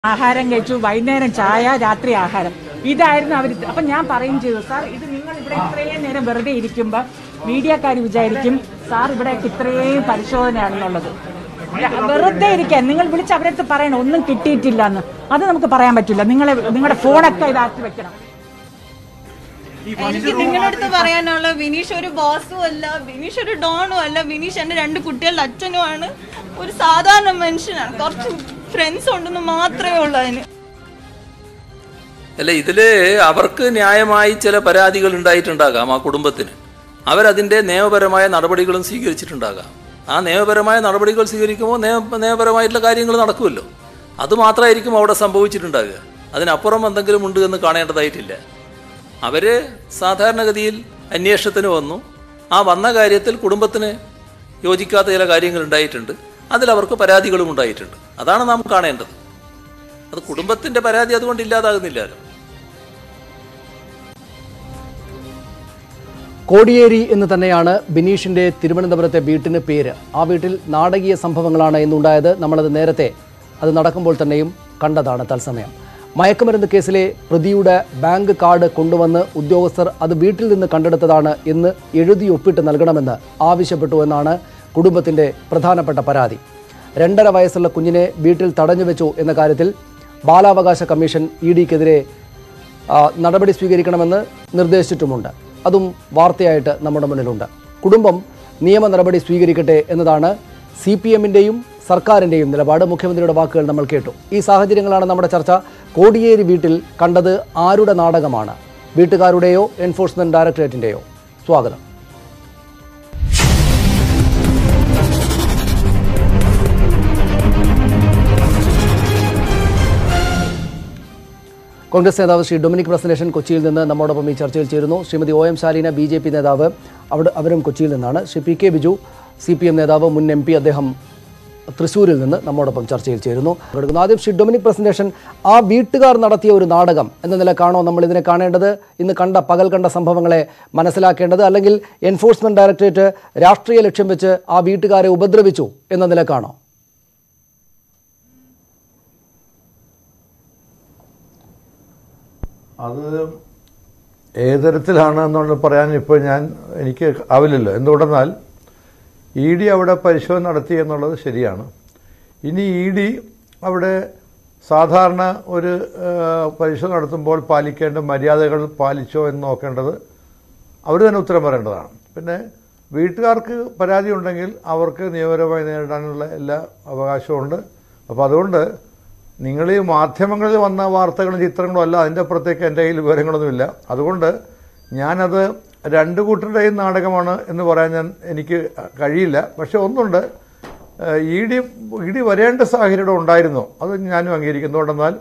ആഹാരം കഴിച്ചു വൈകുന്നേരം ചായ രാത്രി ആഹാരം ഇതായിരുന്നു അവർ അപ്പം ഞാൻ പറയും ചെയ്തു സാർ ഇത് നിങ്ങൾ ഇവിടെ ഇത്രയും നേരം വെറുതെ ഇരിക്കുമ്പോൾ മീഡിയക്കാർ വിചാരിക്കും സാർ ഇവിടെ ഇത്രയും പരിശോധനയാണെന്നുള്ളത് വെറുതെ ഇരിക്കാൻ നിങ്ങൾ വിളിച്ച് അവരെ അടുത്ത് പറയണം ഒന്നും കിട്ടിയിട്ടില്ല എന്ന് അത് നമുക്ക് പറയാൻ പറ്റില്ല നിങ്ങളെ നിങ്ങളുടെ ഫോണൊക്കെ ഇതാക്കി വെക്കണം എനിക്ക് നിങ്ങളടുത്ത് പറയാനുള്ള വിനീഷ് ഒരു ബോസും അല്ല വിനീഷ് ഒരു ഡോണും അല്ല വിനീഷ് എന്റെ രണ്ട് കുട്ടികളുടെ അച്ഛനുമാണ് ഒരു സാധാരണ മനുഷ്യനാണ് കുറച്ച് ഫ്രണ്ട്സ് ഉണ്ടെന്ന് മാത്രമേ ഉള്ളൂ അതിന് അല്ല ഇതില് അവർക്ക് ന്യായമായി ചില പരാതികൾ ഉണ്ടായിട്ടുണ്ടാകാം ആ കുടുംബത്തിന് അവരതിന്റെ നിയമപരമായ നടപടികളും സ്വീകരിച്ചിട്ടുണ്ടാകാം ആ നിയമപരമായ നടപടികൾ സ്വീകരിക്കുമ്പോൾ നിയമ നിയമപരമായിട്ടുള്ള കാര്യങ്ങൾ നടക്കുമല്ലോ അത് മാത്രമായിരിക്കും അവിടെ സംഭവിച്ചിട്ടുണ്ടാകുക അതിനപ്പുറം എന്തെങ്കിലും ഉണ്ട് എന്ന് കാണേണ്ടതായിട്ടില്ല അവര് സാധാരണഗതിയിൽ അന്വേഷണത്തിന് വന്നു ആ വന്ന കാര്യത്തിൽ കുടുംബത്തിന് യോജിക്കാത്ത ചില കാര്യങ്ങൾ ഉണ്ടായിട്ടുണ്ട് അതിൽ അവർക്ക് പരാതികളും ഉണ്ടായിട്ടുണ്ട് അതാണ് നാം കാണേണ്ടത് അത് കുടുംബത്തിന്റെ പരാതി അതുകൊണ്ട് ഇല്ലാതാകുന്നില്ലല്ലോ കോടിയേരി എന്ന് തന്നെയാണ് ബിനീഷിന്റെ തിരുവനന്തപുരത്തെ വീട്ടിന് പേര് ആ വീട്ടിൽ നാടകീയ സംഭവങ്ങളാണ് ഇന്നുണ്ടായത് നമ്മളത് നേരത്തെ അത് നടക്കുമ്പോൾ തന്നെയും കണ്ടതാണ് തത്സമയം മയക്കുമരുന്ന് കേസിലെ പ്രതിയുടെ ബാങ്ക് കാർഡ് കൊണ്ടുവന്ന് ഉദ്യോഗസ്ഥർ അത് വീട്ടിൽ നിന്ന് കണ്ടെടുത്തതാണ് എന്ന് എഴുതി ഒപ്പിട്ട് നൽകണമെന്ന് ആവശ്യപ്പെട്ടു എന്നാണ് കുടുംബത്തിന്റെ പ്രധാനപ്പെട്ട പരാതി രണ്ടര വയസ്സുള്ള കുഞ്ഞിനെ വീട്ടിൽ തടഞ്ഞു വെച്ചു എന്ന കാര്യത്തിൽ ബാലാവകാശ കമ്മീഷൻ ഇ ഡിക്കെതിരെ ആ, നടപടി സ്വീകരിക്കണമെന്ന് നിർദ്ദേശിച്ചിട്ടുമുണ്ട് അതും വാർത്തയായിട്ട് നമ്മുടെ മുന്നിലുണ്ട് കുടുംബം നിയമ നടപടി സ്വീകരിക്കട്ടെ എന്നതാണ് സി പി എമ്മിൻ്റെയും സർക്കാരിൻ്റെയും നിലപാട് മുഖ്യമന്ത്രിയുടെ വാക്കുകൾ നമ്മൾ കേട്ടു ഈ സാഹചര്യങ്ങളാണ് നമ്മുടെ ചർച്ച കോടിയേരി വീട്ടിൽ കണ്ടത് ആരുടെ നാടകമാണ് വീട്ടുകാരുടെയോ എൻഫോഴ്സ്മെന്റ് ഡയറക്ടറേറ്റിൻ്റെയോ സ്വാഗതം കോൺഗ്രസ് നേതാവ് ശ്രീ ഡൊമിനിക് പ്രസന്റേഷൻ കൊച്ചിയിൽ നിന്ന് നമ്മോടൊപ്പം ഈ ചർച്ചയിൽ ചേരുന്നു Shrimati O M Shalina B J P നേതാവ് അവിടെ അവരും കൊച്ചിയിൽ നിന്നാണ് Shri P K Biju C P M നേതാവ് മുൻ എം പി അദ്ദേഹം തൃശ്ശൂരിൽ നിന്ന് നമ്മോടൊപ്പം ചർച്ചയിൽ ചേരുന്നു എടുക്കുന്നു ആദ്യം ശ്രീ ഡൊമിനിക് പ്രസന്റേഷൻ ആ വീട്ടുകാർ നടത്തിയ ഒരു നാടകം എന്ന നിലക്കാണോ നമ്മൾ ഇതിനെ കാണേണ്ടത് ഇന്ന് കണ്ട പകൽ കണ്ട സംഭവങ്ങളെ മനസ്സിലാക്കേണ്ടത് അല്ലെങ്കിൽ എൻഫോഴ്സ്മെന്റ് ഡയറക്ടറേറ്റ് രാഷ്ട്രീയ ലക്ഷ്യം വെച്ച് ആ വീട്ടുകാരെ ഉപദ്രവിച്ചു എന്ന നിലക്കാണോ അത് ഏത് തരത്തിലാണ് എന്നുള്ളത് പറയാൻ ഇപ്പോൾ ഞാൻ എനിക്ക് ആവില്ലല്ലോ എന്തുകൊണ്ടെന്നാൽ ഇ ഡി അവിടെ പരിശോധന നടത്തി എന്നുള്ളത് ശരിയാണ് ഇനി ഇ ഡി അവിടെ സാധാരണ ഒരു ആ, പരിശോധന നടത്തുമ്പോൾ പാലിക്കേണ്ട മര്യാദകൾ പാലിച്ചോ എന്ന് നോക്കേണ്ടത് അവർ തന്നെ ഉത്തരം പറയേണ്ടതാണ് പിന്നെ വീട്ടുകാർക്ക് പരാതി ഉണ്ടെങ്കിൽ അവർക്ക് നിയമപരമായി നേരിടാനുള്ള എല്ലാ അവകാശമുണ്ട് അപ്പോൾ അതുകൊണ്ട് നിങ്ങൾ ഈ മാധ്യമങ്ങളിൽ വന്ന വാർത്തകളും ചിത്രങ്ങളും അല്ല അതിൻ്റെ അപ്പുറത്തേക്ക് എൻ്റെ കയ്യിൽ വിവരങ്ങളൊന്നുമില്ല അതുകൊണ്ട് ഞാനത് രണ്ട് കൂട്ടരുടെയും നാടകമാണ് എന്ന് പറയാൻ ഞാൻ എനിക്ക് കഴിയില്ല പക്ഷെ ഒന്നുണ്ട് ഇ ഡി ഇ ഡി വരേണ്ട സാഹചര്യം ഉണ്ടായിരുന്നു അത് ഞാനും അംഗീകരിക്കുന്നു എന്നാൽ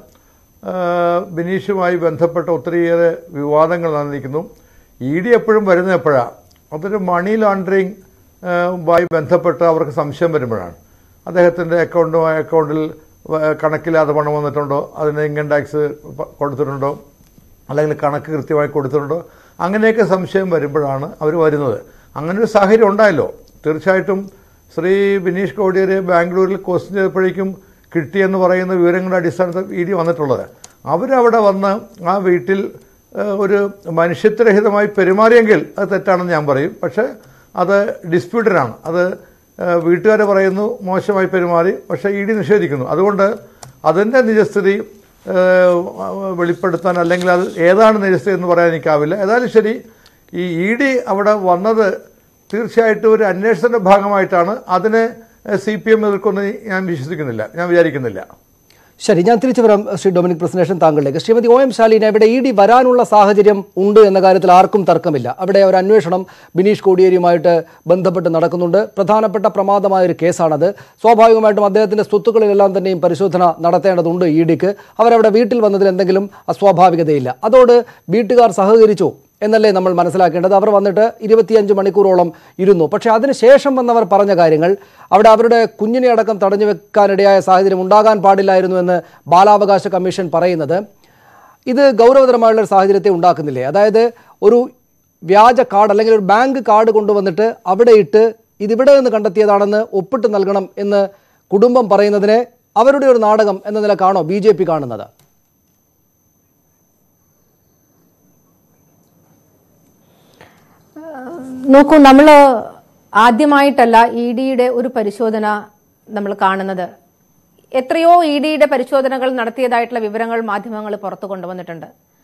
ബിനീഷുമായി ബന്ധപ്പെട്ട ഒത്തിരിയേറെ വിവാദങ്ങൾ നടന്നിരിക്കുന്നു ഇ ഡി എപ്പോഴും വരുന്നത് എപ്പോഴാണ് അതൊരു മണി ലോണ്ടറിങ് മായി ബന്ധപ്പെട്ട് അവർക്ക് സംശയം വരുമ്പോഴാണ് അദ്ദേഹത്തിൻ്റെ അക്കൗണ്ടും അക്കൗണ്ടിൽ വ- കണക്കില്ലാതെ പണം വന്നിട്ടുണ്ടോ അതിന് ഇൻകം ടാക്സ് പ- കൊടുത്തിട്ടുണ്ടോ അല്ലെങ്കിൽ കണക്ക് കൃത്യമായി കൊടുത്തിട്ടുണ്ടോ അങ്ങനെയൊക്കെ സംശയം വരുമ്പോഴാണ് അവർ വരുന്നത് അങ്ങനെ ഒരു സാഹചര്യം ഉണ്ടായല്ലോ തീർച്ചയായിട്ടും ശ്രീ ബിനീഷ് കോടിയേരി ബാംഗ്ലൂരിൽ ക്വസ്റ്റ്യൻ ചെയ്തപ്പോഴേക്കും കിട്ടിയെന്ന് പറയുന്ന വിവരങ്ങളുടെ അടിസ്ഥാനത്തിൽ ഇ ഡി വന്നിട്ടുള്ളത് അവരവിടെ വന്ന് ആ വീട്ടിൽ ഏഹ്, ഒരു മനുഷ്യത്വരഹിതമായി പെരുമാറിയെങ്കിൽ അത് തെറ്റാണെന്ന് ഞാൻ പറയും പക്ഷേ അത് ഡിസ്പ്യൂട്ടഡാണ് അത് വീട്ടുകാർ പറയുന്നു മോശമായി പെരുമാറി പക്ഷേ ഇ ഡി നിഷേധിക്കുന്നു അതുകൊണ്ട് അതിൻ്റെ നിജസ്ഥിതി ഏഹ്, വെളിപ്പെടുത്താൻ അല്ലെങ്കിൽ അത് ഏതാണ് നിജസ്ഥിതി എന്ന് പറയാൻ എനിക്കാവില്ല ഏതായാലും ശരി ഈ ഇ ഡി അവിടെ വന്നത് തീർച്ചയായിട്ടും ഒരു അന്വേഷണത്തിന്റെ ഭാഗമായിട്ടാണ് അതിനെ സി പി എം എതിർക്കൊന്നും ഞാൻ വിശ്വസിക്കുന്നില്ല ഞാൻ വിചാരിക്കുന്നില്ല ശരി ഞാൻ തിരിച്ചു വരാം ശ്രീ ഡൊമിനിക് പ്രസന്റേഷൻ താങ്കളിലേക്ക് ശ്രീമതി ഒ എം ശാലീന ഇവിടെ ഇ ഡി വരാനുള്ള സാഹചര്യം ഉണ്ട് എന്ന കാര്യത്തിൽ ആർക്കും തർക്കമില്ല അവിടെ ഒരു അന്വേഷണം ബിനീഷ് കോടിയേരിയുമായിട്ട് ബന്ധപ്പെട്ട് നടക്കുന്നുണ്ട് പ്രധാനപ്പെട്ട പ്രമാദമായ ഒരു കേസാണത് സ്വാഭാവികമായിട്ടും അദ്ദേഹത്തിന്റെ സ്വത്തുക്കളിലെല്ലാം തന്നെയും പരിശോധന നടത്തേണ്ടതുണ്ട് ഇ ഡിക്ക് അവരവിടെ വീട്ടിൽ വന്നതിൽ എന്തെങ്കിലും അസ്വാഭാവികതയില്ല അതോട് വീട്ടുകാർ സഹകരിച്ചു എന്നല്ലേ നമ്മൾ മനസ്സിലാക്കേണ്ടത് അവർ വന്നിട്ട് ഇരുപത്തിയഞ്ച് മണിക്കൂറോളം ഇരുന്നു പക്ഷേ അതിനുശേഷം വന്നവർ പറഞ്ഞ കാര്യങ്ങൾ അവിടെ അവരുടെ കുഞ്ഞിനെ അടക്കം തടഞ്ഞു വെക്കാനിടയായ സാഹചര്യം ഉണ്ടാകാൻ പാടില്ലായിരുന്നു എന്ന് ബാലാവകാശ കമ്മീഷൻ പറയുന്നത് ഇത് ഗൗരവതരമായുള്ള ഒരു സാഹചര്യത്തെ ഉണ്ടാക്കുന്നില്ലേ അതായത് ഒരു വ്യാജ കാർഡ് അല്ലെങ്കിൽ ഒരു ബാങ്ക് കാർഡ് കൊണ്ടുവന്നിട്ട് അവിടെ ഇട്ട് ഇതിവിടെ നിന്ന് കണ്ടെത്തിയതാണെന്ന് ഒപ്പിട്ട് നൽകണം എന്ന് കുടുംബം പറയുന്നതിനെ അവരുടെ ഒരു നാടകം എന്ന നിലക്കാണോ ബി ജെ പി കാണുന്നത് നോക്കൂ നമ്മൾ ആദ്യമായിട്ടല്ല ഇ ഡിയുടെ ഒരു പരിശോധന നമ്മൾ കാണുന്നത് എത്രയോ ഇ ഡിയുടെ പരിശോധനകൾ നടത്തിയതായിട്ടുള്ള വിവരങ്ങൾ മാധ്യമങ്ങൾ പുറത്തു കൊണ്ടുവന്നിട്ടുണ്ട്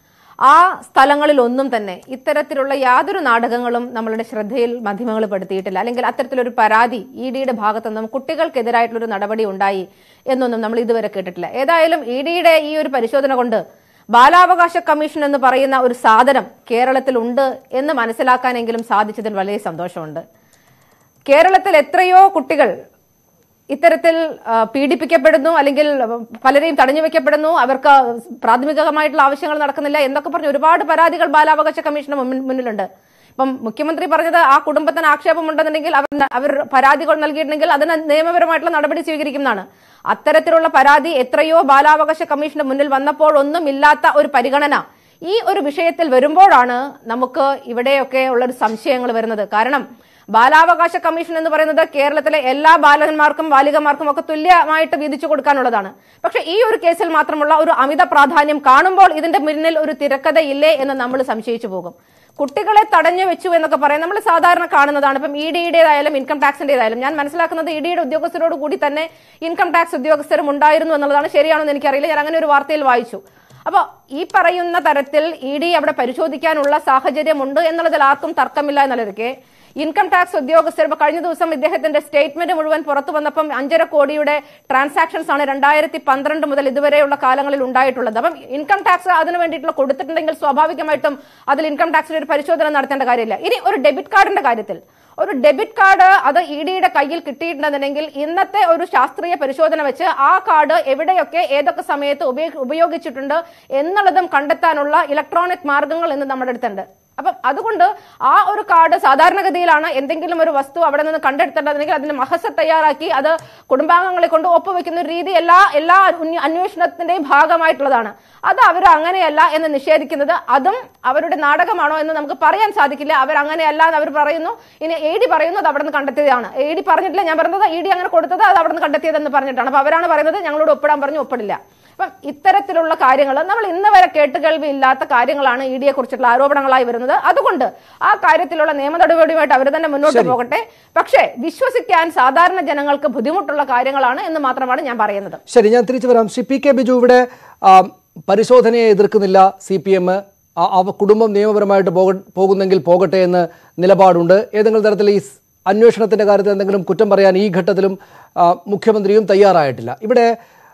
ആ സ്ഥലങ്ങളിലൊന്നും തന്നെ ഇത്തരത്തിലുള്ള യാതൊരു നാടകങ്ങളും നമ്മളുടെ ശ്രദ്ധയിൽ മാധ്യമങ്ങൾ പെടുത്തിയിട്ടില്ല അല്ലെങ്കിൽ അത്തരത്തിലൊരു പരാതി ഇ ഡിയുടെ ഭാഗത്തുനിന്നും കുട്ടികൾക്കെതിരായിട്ടുള്ളൊരു നടപടി ഉണ്ടായി എന്നൊന്നും നമ്മൾ ഇതുവരെ കേട്ടിട്ടില്ല ഏതായാലും ഇ ഡിയുടെ ഈ ഒരു പരിശോധന കൊണ്ട് ബാലാവകാശ കമ്മീഷൻ എന്ന് പറയുന്ന ഒരു സാധനം കേരളത്തിൽ ഉണ്ട് എന്ന് മനസ്സിലാക്കാനെങ്കിലും സാധിച്ചതിൽ വലിയ സന്തോഷമുണ്ട് കേരളത്തിൽ എത്രയോ കുട്ടികൾ ഇത്തരത്തിൽ ആ, പീഡിപ്പിക്കപ്പെടുന്നു അല്ലെങ്കിൽ പലരെയും തടഞ്ഞു വെക്കപ്പെടുന്നു അവർക്ക് പ്രാഥമികമായിട്ടുള്ള ആവശ്യങ്ങൾ നടക്കുന്നില്ല എന്നൊക്കെ പറഞ്ഞ് ഒരുപാട് പരാതികൾ ബാലാവകാശ കമ്മീഷന് മുന്നിൽ- മുന്നിലുണ്ട് ഇപ്പം മുഖ്യമന്ത്രി പറഞ്ഞത് ആ കുടുംബത്തിന് ആക്ഷേപമുണ്ടെന്നുണ്ടെങ്കിൽ അവർ അവർ പരാതികൾ നൽകിയിട്ടുണ്ടെങ്കിൽ അതിന് നിയമപരമായിട്ടുള്ള നടപടി സ്വീകരിക്കുന്നതാണ് അത്തരത്തിലുള്ള പരാതി എത്രയോ ബാലാവകാശ കമ്മീഷന്റെ മുന്നിൽ വന്നപ്പോൾ ഒന്നും ഇല്ലാത്ത ഒരു പരിഗണന ഈ ഒരു വിഷയത്തിൽ വരുമ്പോഴാണ് നമുക്ക് ഇവിടെയൊക്കെ ഉള്ള ഒരു സംശയങ്ങൾ വരുന്നത് കാരണം ബാലാവകാശ കമ്മീഷൻ എന്ന് പറയുന്നത് കേരളത്തിലെ എല്ലാ ബാലകന്മാർക്കും ബാലികമാർക്കും ഒക്കെ തുല്യമായിട്ട് വീതിച്ചു കൊടുക്കാനുള്ളതാണ് പക്ഷെ ഈ ഒരു കേസിൽ മാത്രമുള്ള ഒരു അമിത പ്രാധാന്യം കാണുമ്പോൾ ഇതിന്റെ മുന്നിൽ ഒരു തിരക്കഥയില്ലേ എന്ന് നമ്മൾ സംശയിച്ചു പോകും കുട്ടികളെ തടഞ്ഞു വെച്ചു എന്നൊക്കെ പറയാം നമ്മൾ സാധാരണ കാണുന്നതാണ് ഇപ്പം ഇ ഡിയുടേതായാലും ഇൻകം ടാക്സിന്റേതായാലും ഞാൻ മനസ്സിലാക്കുന്നത് ഇ ഡിയുടെ ഉദ്യോഗസ്ഥരോട് കൂടി തന്നെ ഇൻകം ടാക്സ് ഉദ്യോഗസ്ഥരും ഉണ്ടായിരുന്നു എന്നുള്ളതാണ് ശരിയാണോ എന്ന് എനിക്കറിയില്ല ഞാൻ അങ്ങനെ ഒരു വാർത്തയിൽ വായിച്ചു അപ്പോൾ ഈ പറയുന്ന തരത്തിൽ ഇ ഡി അവിടെ പരിശോധിക്കാനുള്ള സാഹചര്യമുണ്ട് എന്നുള്ളതിൽ ആർക്കും തർക്കമില്ല എന്നുള്ളതൊക്കെ ഇൻകം ടാക്സ് ഉദ്യോഗസ്ഥർ ഇപ്പൊ കഴിഞ്ഞ ദിവസം ഇദ്ദേഹത്തിന്റെ സ്റ്റേറ്റ്മെന്റ് മുഴുവൻ പുറത്തു വന്നപ്പം അഞ്ചര കോടിയുടെ ട്രാൻസാക്ഷൻസ് ആണ് രണ്ടായിരത്തി പന്ത്രണ്ട് മുതൽ ഇതുവരെയുള്ള കാലങ്ങളിൽ ഉണ്ടായിട്ടുള്ളത് അപ്പം ഇൻകം ടാക്സ് അതിന് വേണ്ടിയിട്ടുള്ള കൊടുത്തിട്ടുണ്ടെങ്കിൽ സ്വാഭാവികമായിട്ടും അതിൽ ഇൻകം ടാക്സിന്റെ ഒരു പരിശോധന നടത്തേണ്ട കാര്യമില്ല ഇനി ഒരു ഡെബിറ്റ് കാർഡിന്റെ കാര്യത്തിൽ ഒരു ഡെബിറ്റ് കാർഡ് അത് ഇ ഡിയുടെ കയ്യിൽ കിട്ടിയിട്ടുണ്ടെന്നുണ്ടെങ്കിൽ ഇന്നത്തെ ഒരു ശാസ്ത്രീയ പരിശോധന വെച്ച് ആ കാർഡ് എവിടെയൊക്കെ ഏതൊക്കെ സമയത്ത് ഉപയോഗ- ഉപയോഗിച്ചിട്ടുണ്ട് എന്നുള്ളതും കണ്ടെത്താനുള്ള ഇലക്ട്രോണിക് മാർഗങ്ങൾ ഇന്ന് നമ്മുടെ അടുത്തുണ്ട് അപ്പം അതുകൊണ്ട് ആ ഒരു കാർഡ് സാധാരണഗതിയിലാണ് എന്തെങ്കിലും ഒരു വസ്തു അവിടെ നിന്ന് കണ്ടെടുത്തിട്ടുണ്ടെങ്കിൽ അതിന് മഹസ തയ്യാറാക്കി അത് കുടുംബാംഗങ്ങളെ കൊണ്ട് ഒപ്പുവെക്കുന്ന ഒരു രീതി എല്ലാ എല്ലാ ഉന്യ- അന്വേഷണത്തിന്റെയും ഭാഗമായിട്ടുള്ളതാണ് അത് അവർ അങ്ങനെയല്ല എന്ന് നിഷേധിക്കുന്നത് അതും അവരുടെ നാടകമാണോ എന്ന് നമുക്ക് പറയാൻ സാധിക്കില്ല അവർ അങ്ങനെയല്ല എന്ന് അവർ പറയുന്നു ഇനി എ ഡി പറയുന്നു അത് അവിടെ നിന്ന് കണ്ടെത്തിയതാണ് എ ഡി പറഞ്ഞിട്ടില്ല ഞാൻ പറഞ്ഞത് ഇ ഡി അങ്ങനെ കൊടുത്തത് അത് അവിടെ നിന്ന് കണ്ടെത്തിയതെന്ന് പറഞ്ഞിട്ടാണ് അപ്പൊ അവരാണ് പറയുന്നത് ഞങ്ങളോട് ഒപ്പിടാൻ പറഞ്ഞു ഒപ്പിടില്ല അപ്പം ഇത്തരത്തിലുള്ള കാര്യങ്ങൾ നമ്മൾ ഇന്ന് വരെ കേട്ടുകേൾവി ഇല്ലാത്ത കാര്യങ്ങളാണ് ഇ ഡിയെ കുറിച്ചിട്ടുള്ള ആരോപണങ്ങളായി വരുന്നത് അതുകൊണ്ട് ആ കാര്യത്തിലുള്ള നിയമ നടപടിയുമായിട്ട് അവർ തന്നെ മുന്നോട്ട് പോകട്ടെ പക്ഷേ വിശ്വസിക്കാൻ സാധാരണ ജനങ്ങൾക്ക് ബുദ്ധിമുട്ടുള്ള കാര്യങ്ങളാണ് എന്ന് മാത്രമാണ് ഞാൻ പറയുന്നത് ശരി ഞാൻ തിരിച്ചു വരാം ശ്രീ പി കെ ബിജു ഇവിടെ ആ, പരിശോധനയെ എതിർക്കുന്നില്ല സി പി എം അവ കുടുംബം നിയമപരമായിട്ട് പോക പോകുന്നെങ്കിൽ പോകട്ടെ എന്ന് നിലപാടുണ്ട് ഏതെങ്കിലും തരത്തിൽ ഈ സ് അന്വേഷണത്തിന്റെ കാര്യത്തിൽ എന്തെങ്കിലും കുറ്റം പറയാൻ ഈ ഘട്ടത്തിലും ആ, മുഖ്യമന്ത്രിയും തയ്യാറായിട്ടില്ല ഇവിടെ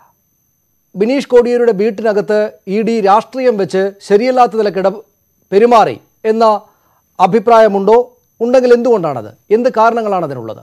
ബിനീഷ് കോടിയേരിയുടെ വീട്ടിനകത്ത് ഇ ഡി രാഷ്ട്രീയം വെച്ച് ശരിയല്ലാത്ത നിലക്കിട പെരുമാറി എന്ന അഭിപ്രായമുണ്ടോ ഉണ്ടെങ്കിൽ എന്തുകൊണ്ടാണത് എന്ത് കാരണങ്ങളാണ് അതിനുള്ളത്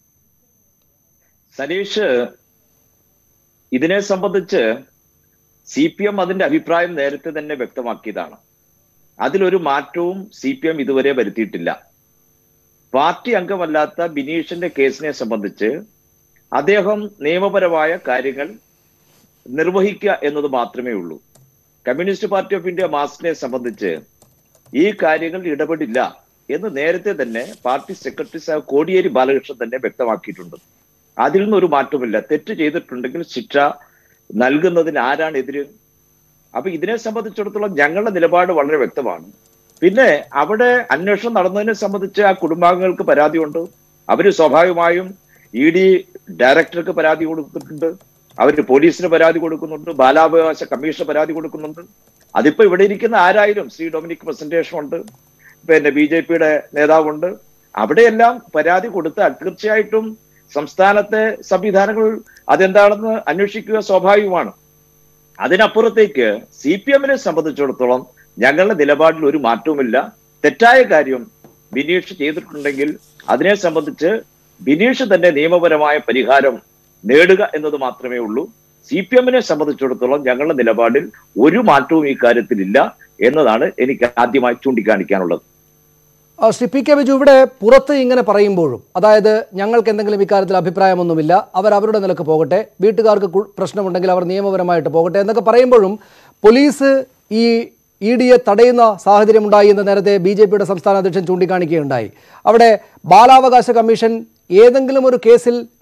സനീഷ് ഇതിനെ സംബന്ധിച്ച് സി പി എം അതിന്റെ അഭിപ്രായം നേരത്തെ തന്നെ വ്യക്തമാക്കിയതാണ് അതിലൊരു മാറ്റവും സി പി എം ഇതുവരെ വരുത്തിയിട്ടില്ല പാർട്ടി അംഗമല്ലാത്ത ബിനീഷിന്റെ കേസിനെ സംബന്ധിച്ച് അദ്ദേഹം നിയമപരമായ കാര്യങ്ങൾ നിർവഹിക്കുക എന്നത് മാത്രമേ ഉള്ളൂ കമ്മ്യൂണിസ്റ്റ് പാർട്ടി ഓഫ് ഇന്ത്യ മാസിനെ സംബന്ധിച്ച് ഈ കാര്യങ്ങൾ ഇടപെടില്ല എന്ന് നേരത്തെ തന്നെ പാർട്ടി സെക്രട്ടറി സാഹ് കോടിയേരി ബാലകൃഷ്ണൻ തന്നെ വ്യക്തമാക്കിയിട്ടുണ്ട് അതിൽ നിന്നൊരു മാറ്റമില്ല തെറ്റ് ചെയ്തിട്ടുണ്ടെങ്കിൽ ശിക്ഷ നൽകുന്നതിന് ആരാണ് എതിര് അപ്പൊ ഇതിനെ സംബന്ധിച്ചിടത്തോളം ഞങ്ങളുടെ നിലപാട് വളരെ വ്യക്തമാണ് പിന്നെ അവിടെ അന്വേഷണം നടന്നതിനെ സംബന്ധിച്ച് ആ കുടുംബാംഗങ്ങൾക്ക് പരാതിയുണ്ട് അവര് സ്വാഭാവികമായും ഇ ഡി ഡയറക്ടർക്ക് പരാതി കൊടുത്തിട്ടുണ്ട് അവര് പോലീസിന് പരാതി കൊടുക്കുന്നുണ്ട് ബാലാവകാശ കമ്മീഷന് പരാതി കൊടുക്കുന്നുണ്ട് അതിപ്പോ ഇവിടെ ഇരിക്കുന്ന ആരായാലും ശ്രീ ഡൊമിനിക് പ്രസന്റേഷൻ ഉണ്ട് പിന്നെ ബി ജെ പിയുടെ നേതാവുണ്ട് അവിടെയെല്ലാം പരാതി കൊടുത്താൽ തീർച്ചയായിട്ടും സംസ്ഥാനത്തെ സംവിധാനങ്ങൾ അതെന്താണെന്ന് അന്വേഷിക്കുക സ്വാഭാവികമാണ് അതിനപ്പുറത്തേക്ക് സി പി എമ്മിനെ സംബന്ധിച്ചിടത്തോളം ഞങ്ങളുടെ നിലപാടിൽ ഒരു മാറ്റവുമില്ല തെറ്റായ കാര്യം ബിനീഷ് ചെയ്തിട്ടുണ്ടെങ്കിൽ അതിനെ സംബന്ധിച്ച് ബിനീഷ് തന്നെ നിയമപരമായ പരിഹാരം നേടുക എന്നത് മാത്രമേ ഉള്ളൂ സി പി എമ്മിനെ സംബന്ധിച്ചിടത്തോളം ഞങ്ങളുടെ നിലപാടിൽ ഒരു മാറ്റവും ഈ കാര്യത്തിലില്ല എന്നതാണ് എനിക്ക് ആദ്യമായി ചൂണ്ടിക്കാണിക്കാനുള്ളത് ആ, ശ്രീ പി കെ ബിജു ഇവിടെ പുറത്ത് ഇങ്ങനെ പറയുമ്പോഴും അതായത് ഞങ്ങൾക്ക് എന്തെങ്കിലും ഇക്കാര്യത്തിൽ അഭിപ്രായമൊന്നുമില്ല അവർ അവരുടെ നിലക്ക് പോകട്ടെ വീട്ടുകാർക്ക് കു- പ്രശ്നമുണ്ടെങ്കിൽ അവർ നിയമപരമായിട്ട് പോകട്ടെ എന്നൊക്കെ പറയുമ്പോഴും പോലീസ് ഈ ഇ ഡിയെ തടയുന്ന സാഹചര്യമുണ്ടായി എന്ന് നേരത്തെ ബി ജെ പിയുടെ സംസ്ഥാന അധ്യക്ഷൻ ചൂണ്ടിക്കാണിക്കുകയുണ്ടായി അവിടെ ബാലാവകാശ കമ്മീഷൻ ഏതെങ്കിലും ഒരു കേസിൽ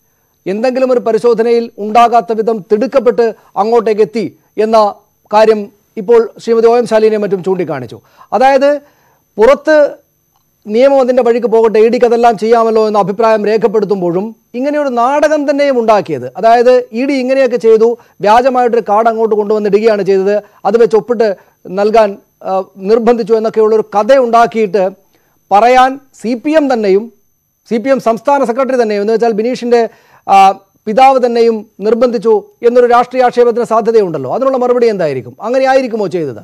എന്തെങ്കിലും ഒരു പരിശോധനയിൽ ഉണ്ടാകാത്ത വിധം തിടുക്കപ്പെട്ട് അങ്ങോട്ടേക്ക് എത്തി എന്ന കാര്യം ഇപ്പോൾ ശ്രീമതി ഒ എം ശാലിനെയും മറ്റും ചൂണ്ടിക്കാണിച്ചു അതായത് പുറത്ത് നിയമം അതിൻ്റെ വഴിക്ക് പോകട്ടെ ഇ ഡിക്ക് അതെല്ലാം ചെയ്യാമല്ലോ എന്ന അഭിപ്രായം രേഖപ്പെടുത്തുമ്പോഴും ഇങ്ങനെയൊരു നാടകം തന്നെയും ഉണ്ടാക്കിയത് അതായത് ഇ ഡി ഇങ്ങനെയൊക്കെ ചെയ്തു വ്യാജമായിട്ടൊരു കാർഡ് അങ്ങോട്ട് കൊണ്ടുവന്നിടുകയാണ് ചെയ്തത് അത് വെച്ച് ഒപ്പിട്ട് നൽകാൻ ആ, നിർബന്ധിച്ചു എന്നൊക്കെയുള്ളൊരു കഥ ഉണ്ടാക്കിയിട്ട് പറയാൻ സി പി എം തന്നെയും സി പി എം സംസ്ഥാന സെക്രട്ടറി തന്നെയും എന്ന് വെച്ചാൽ ബിനീഷിൻ്റെ ആ, പിതാവ് തന്നെയും നിർബന്ധിച്ചു എന്നൊരു രാഷ്ട്രീയ ആക്ഷേപത്തിന് സാധ്യതയുണ്ടല്ലോ അതിനുള്ള മറുപടി എന്തായിരിക്കും അങ്ങനെ ആയിരിക്കുമോ ചെയ്തത്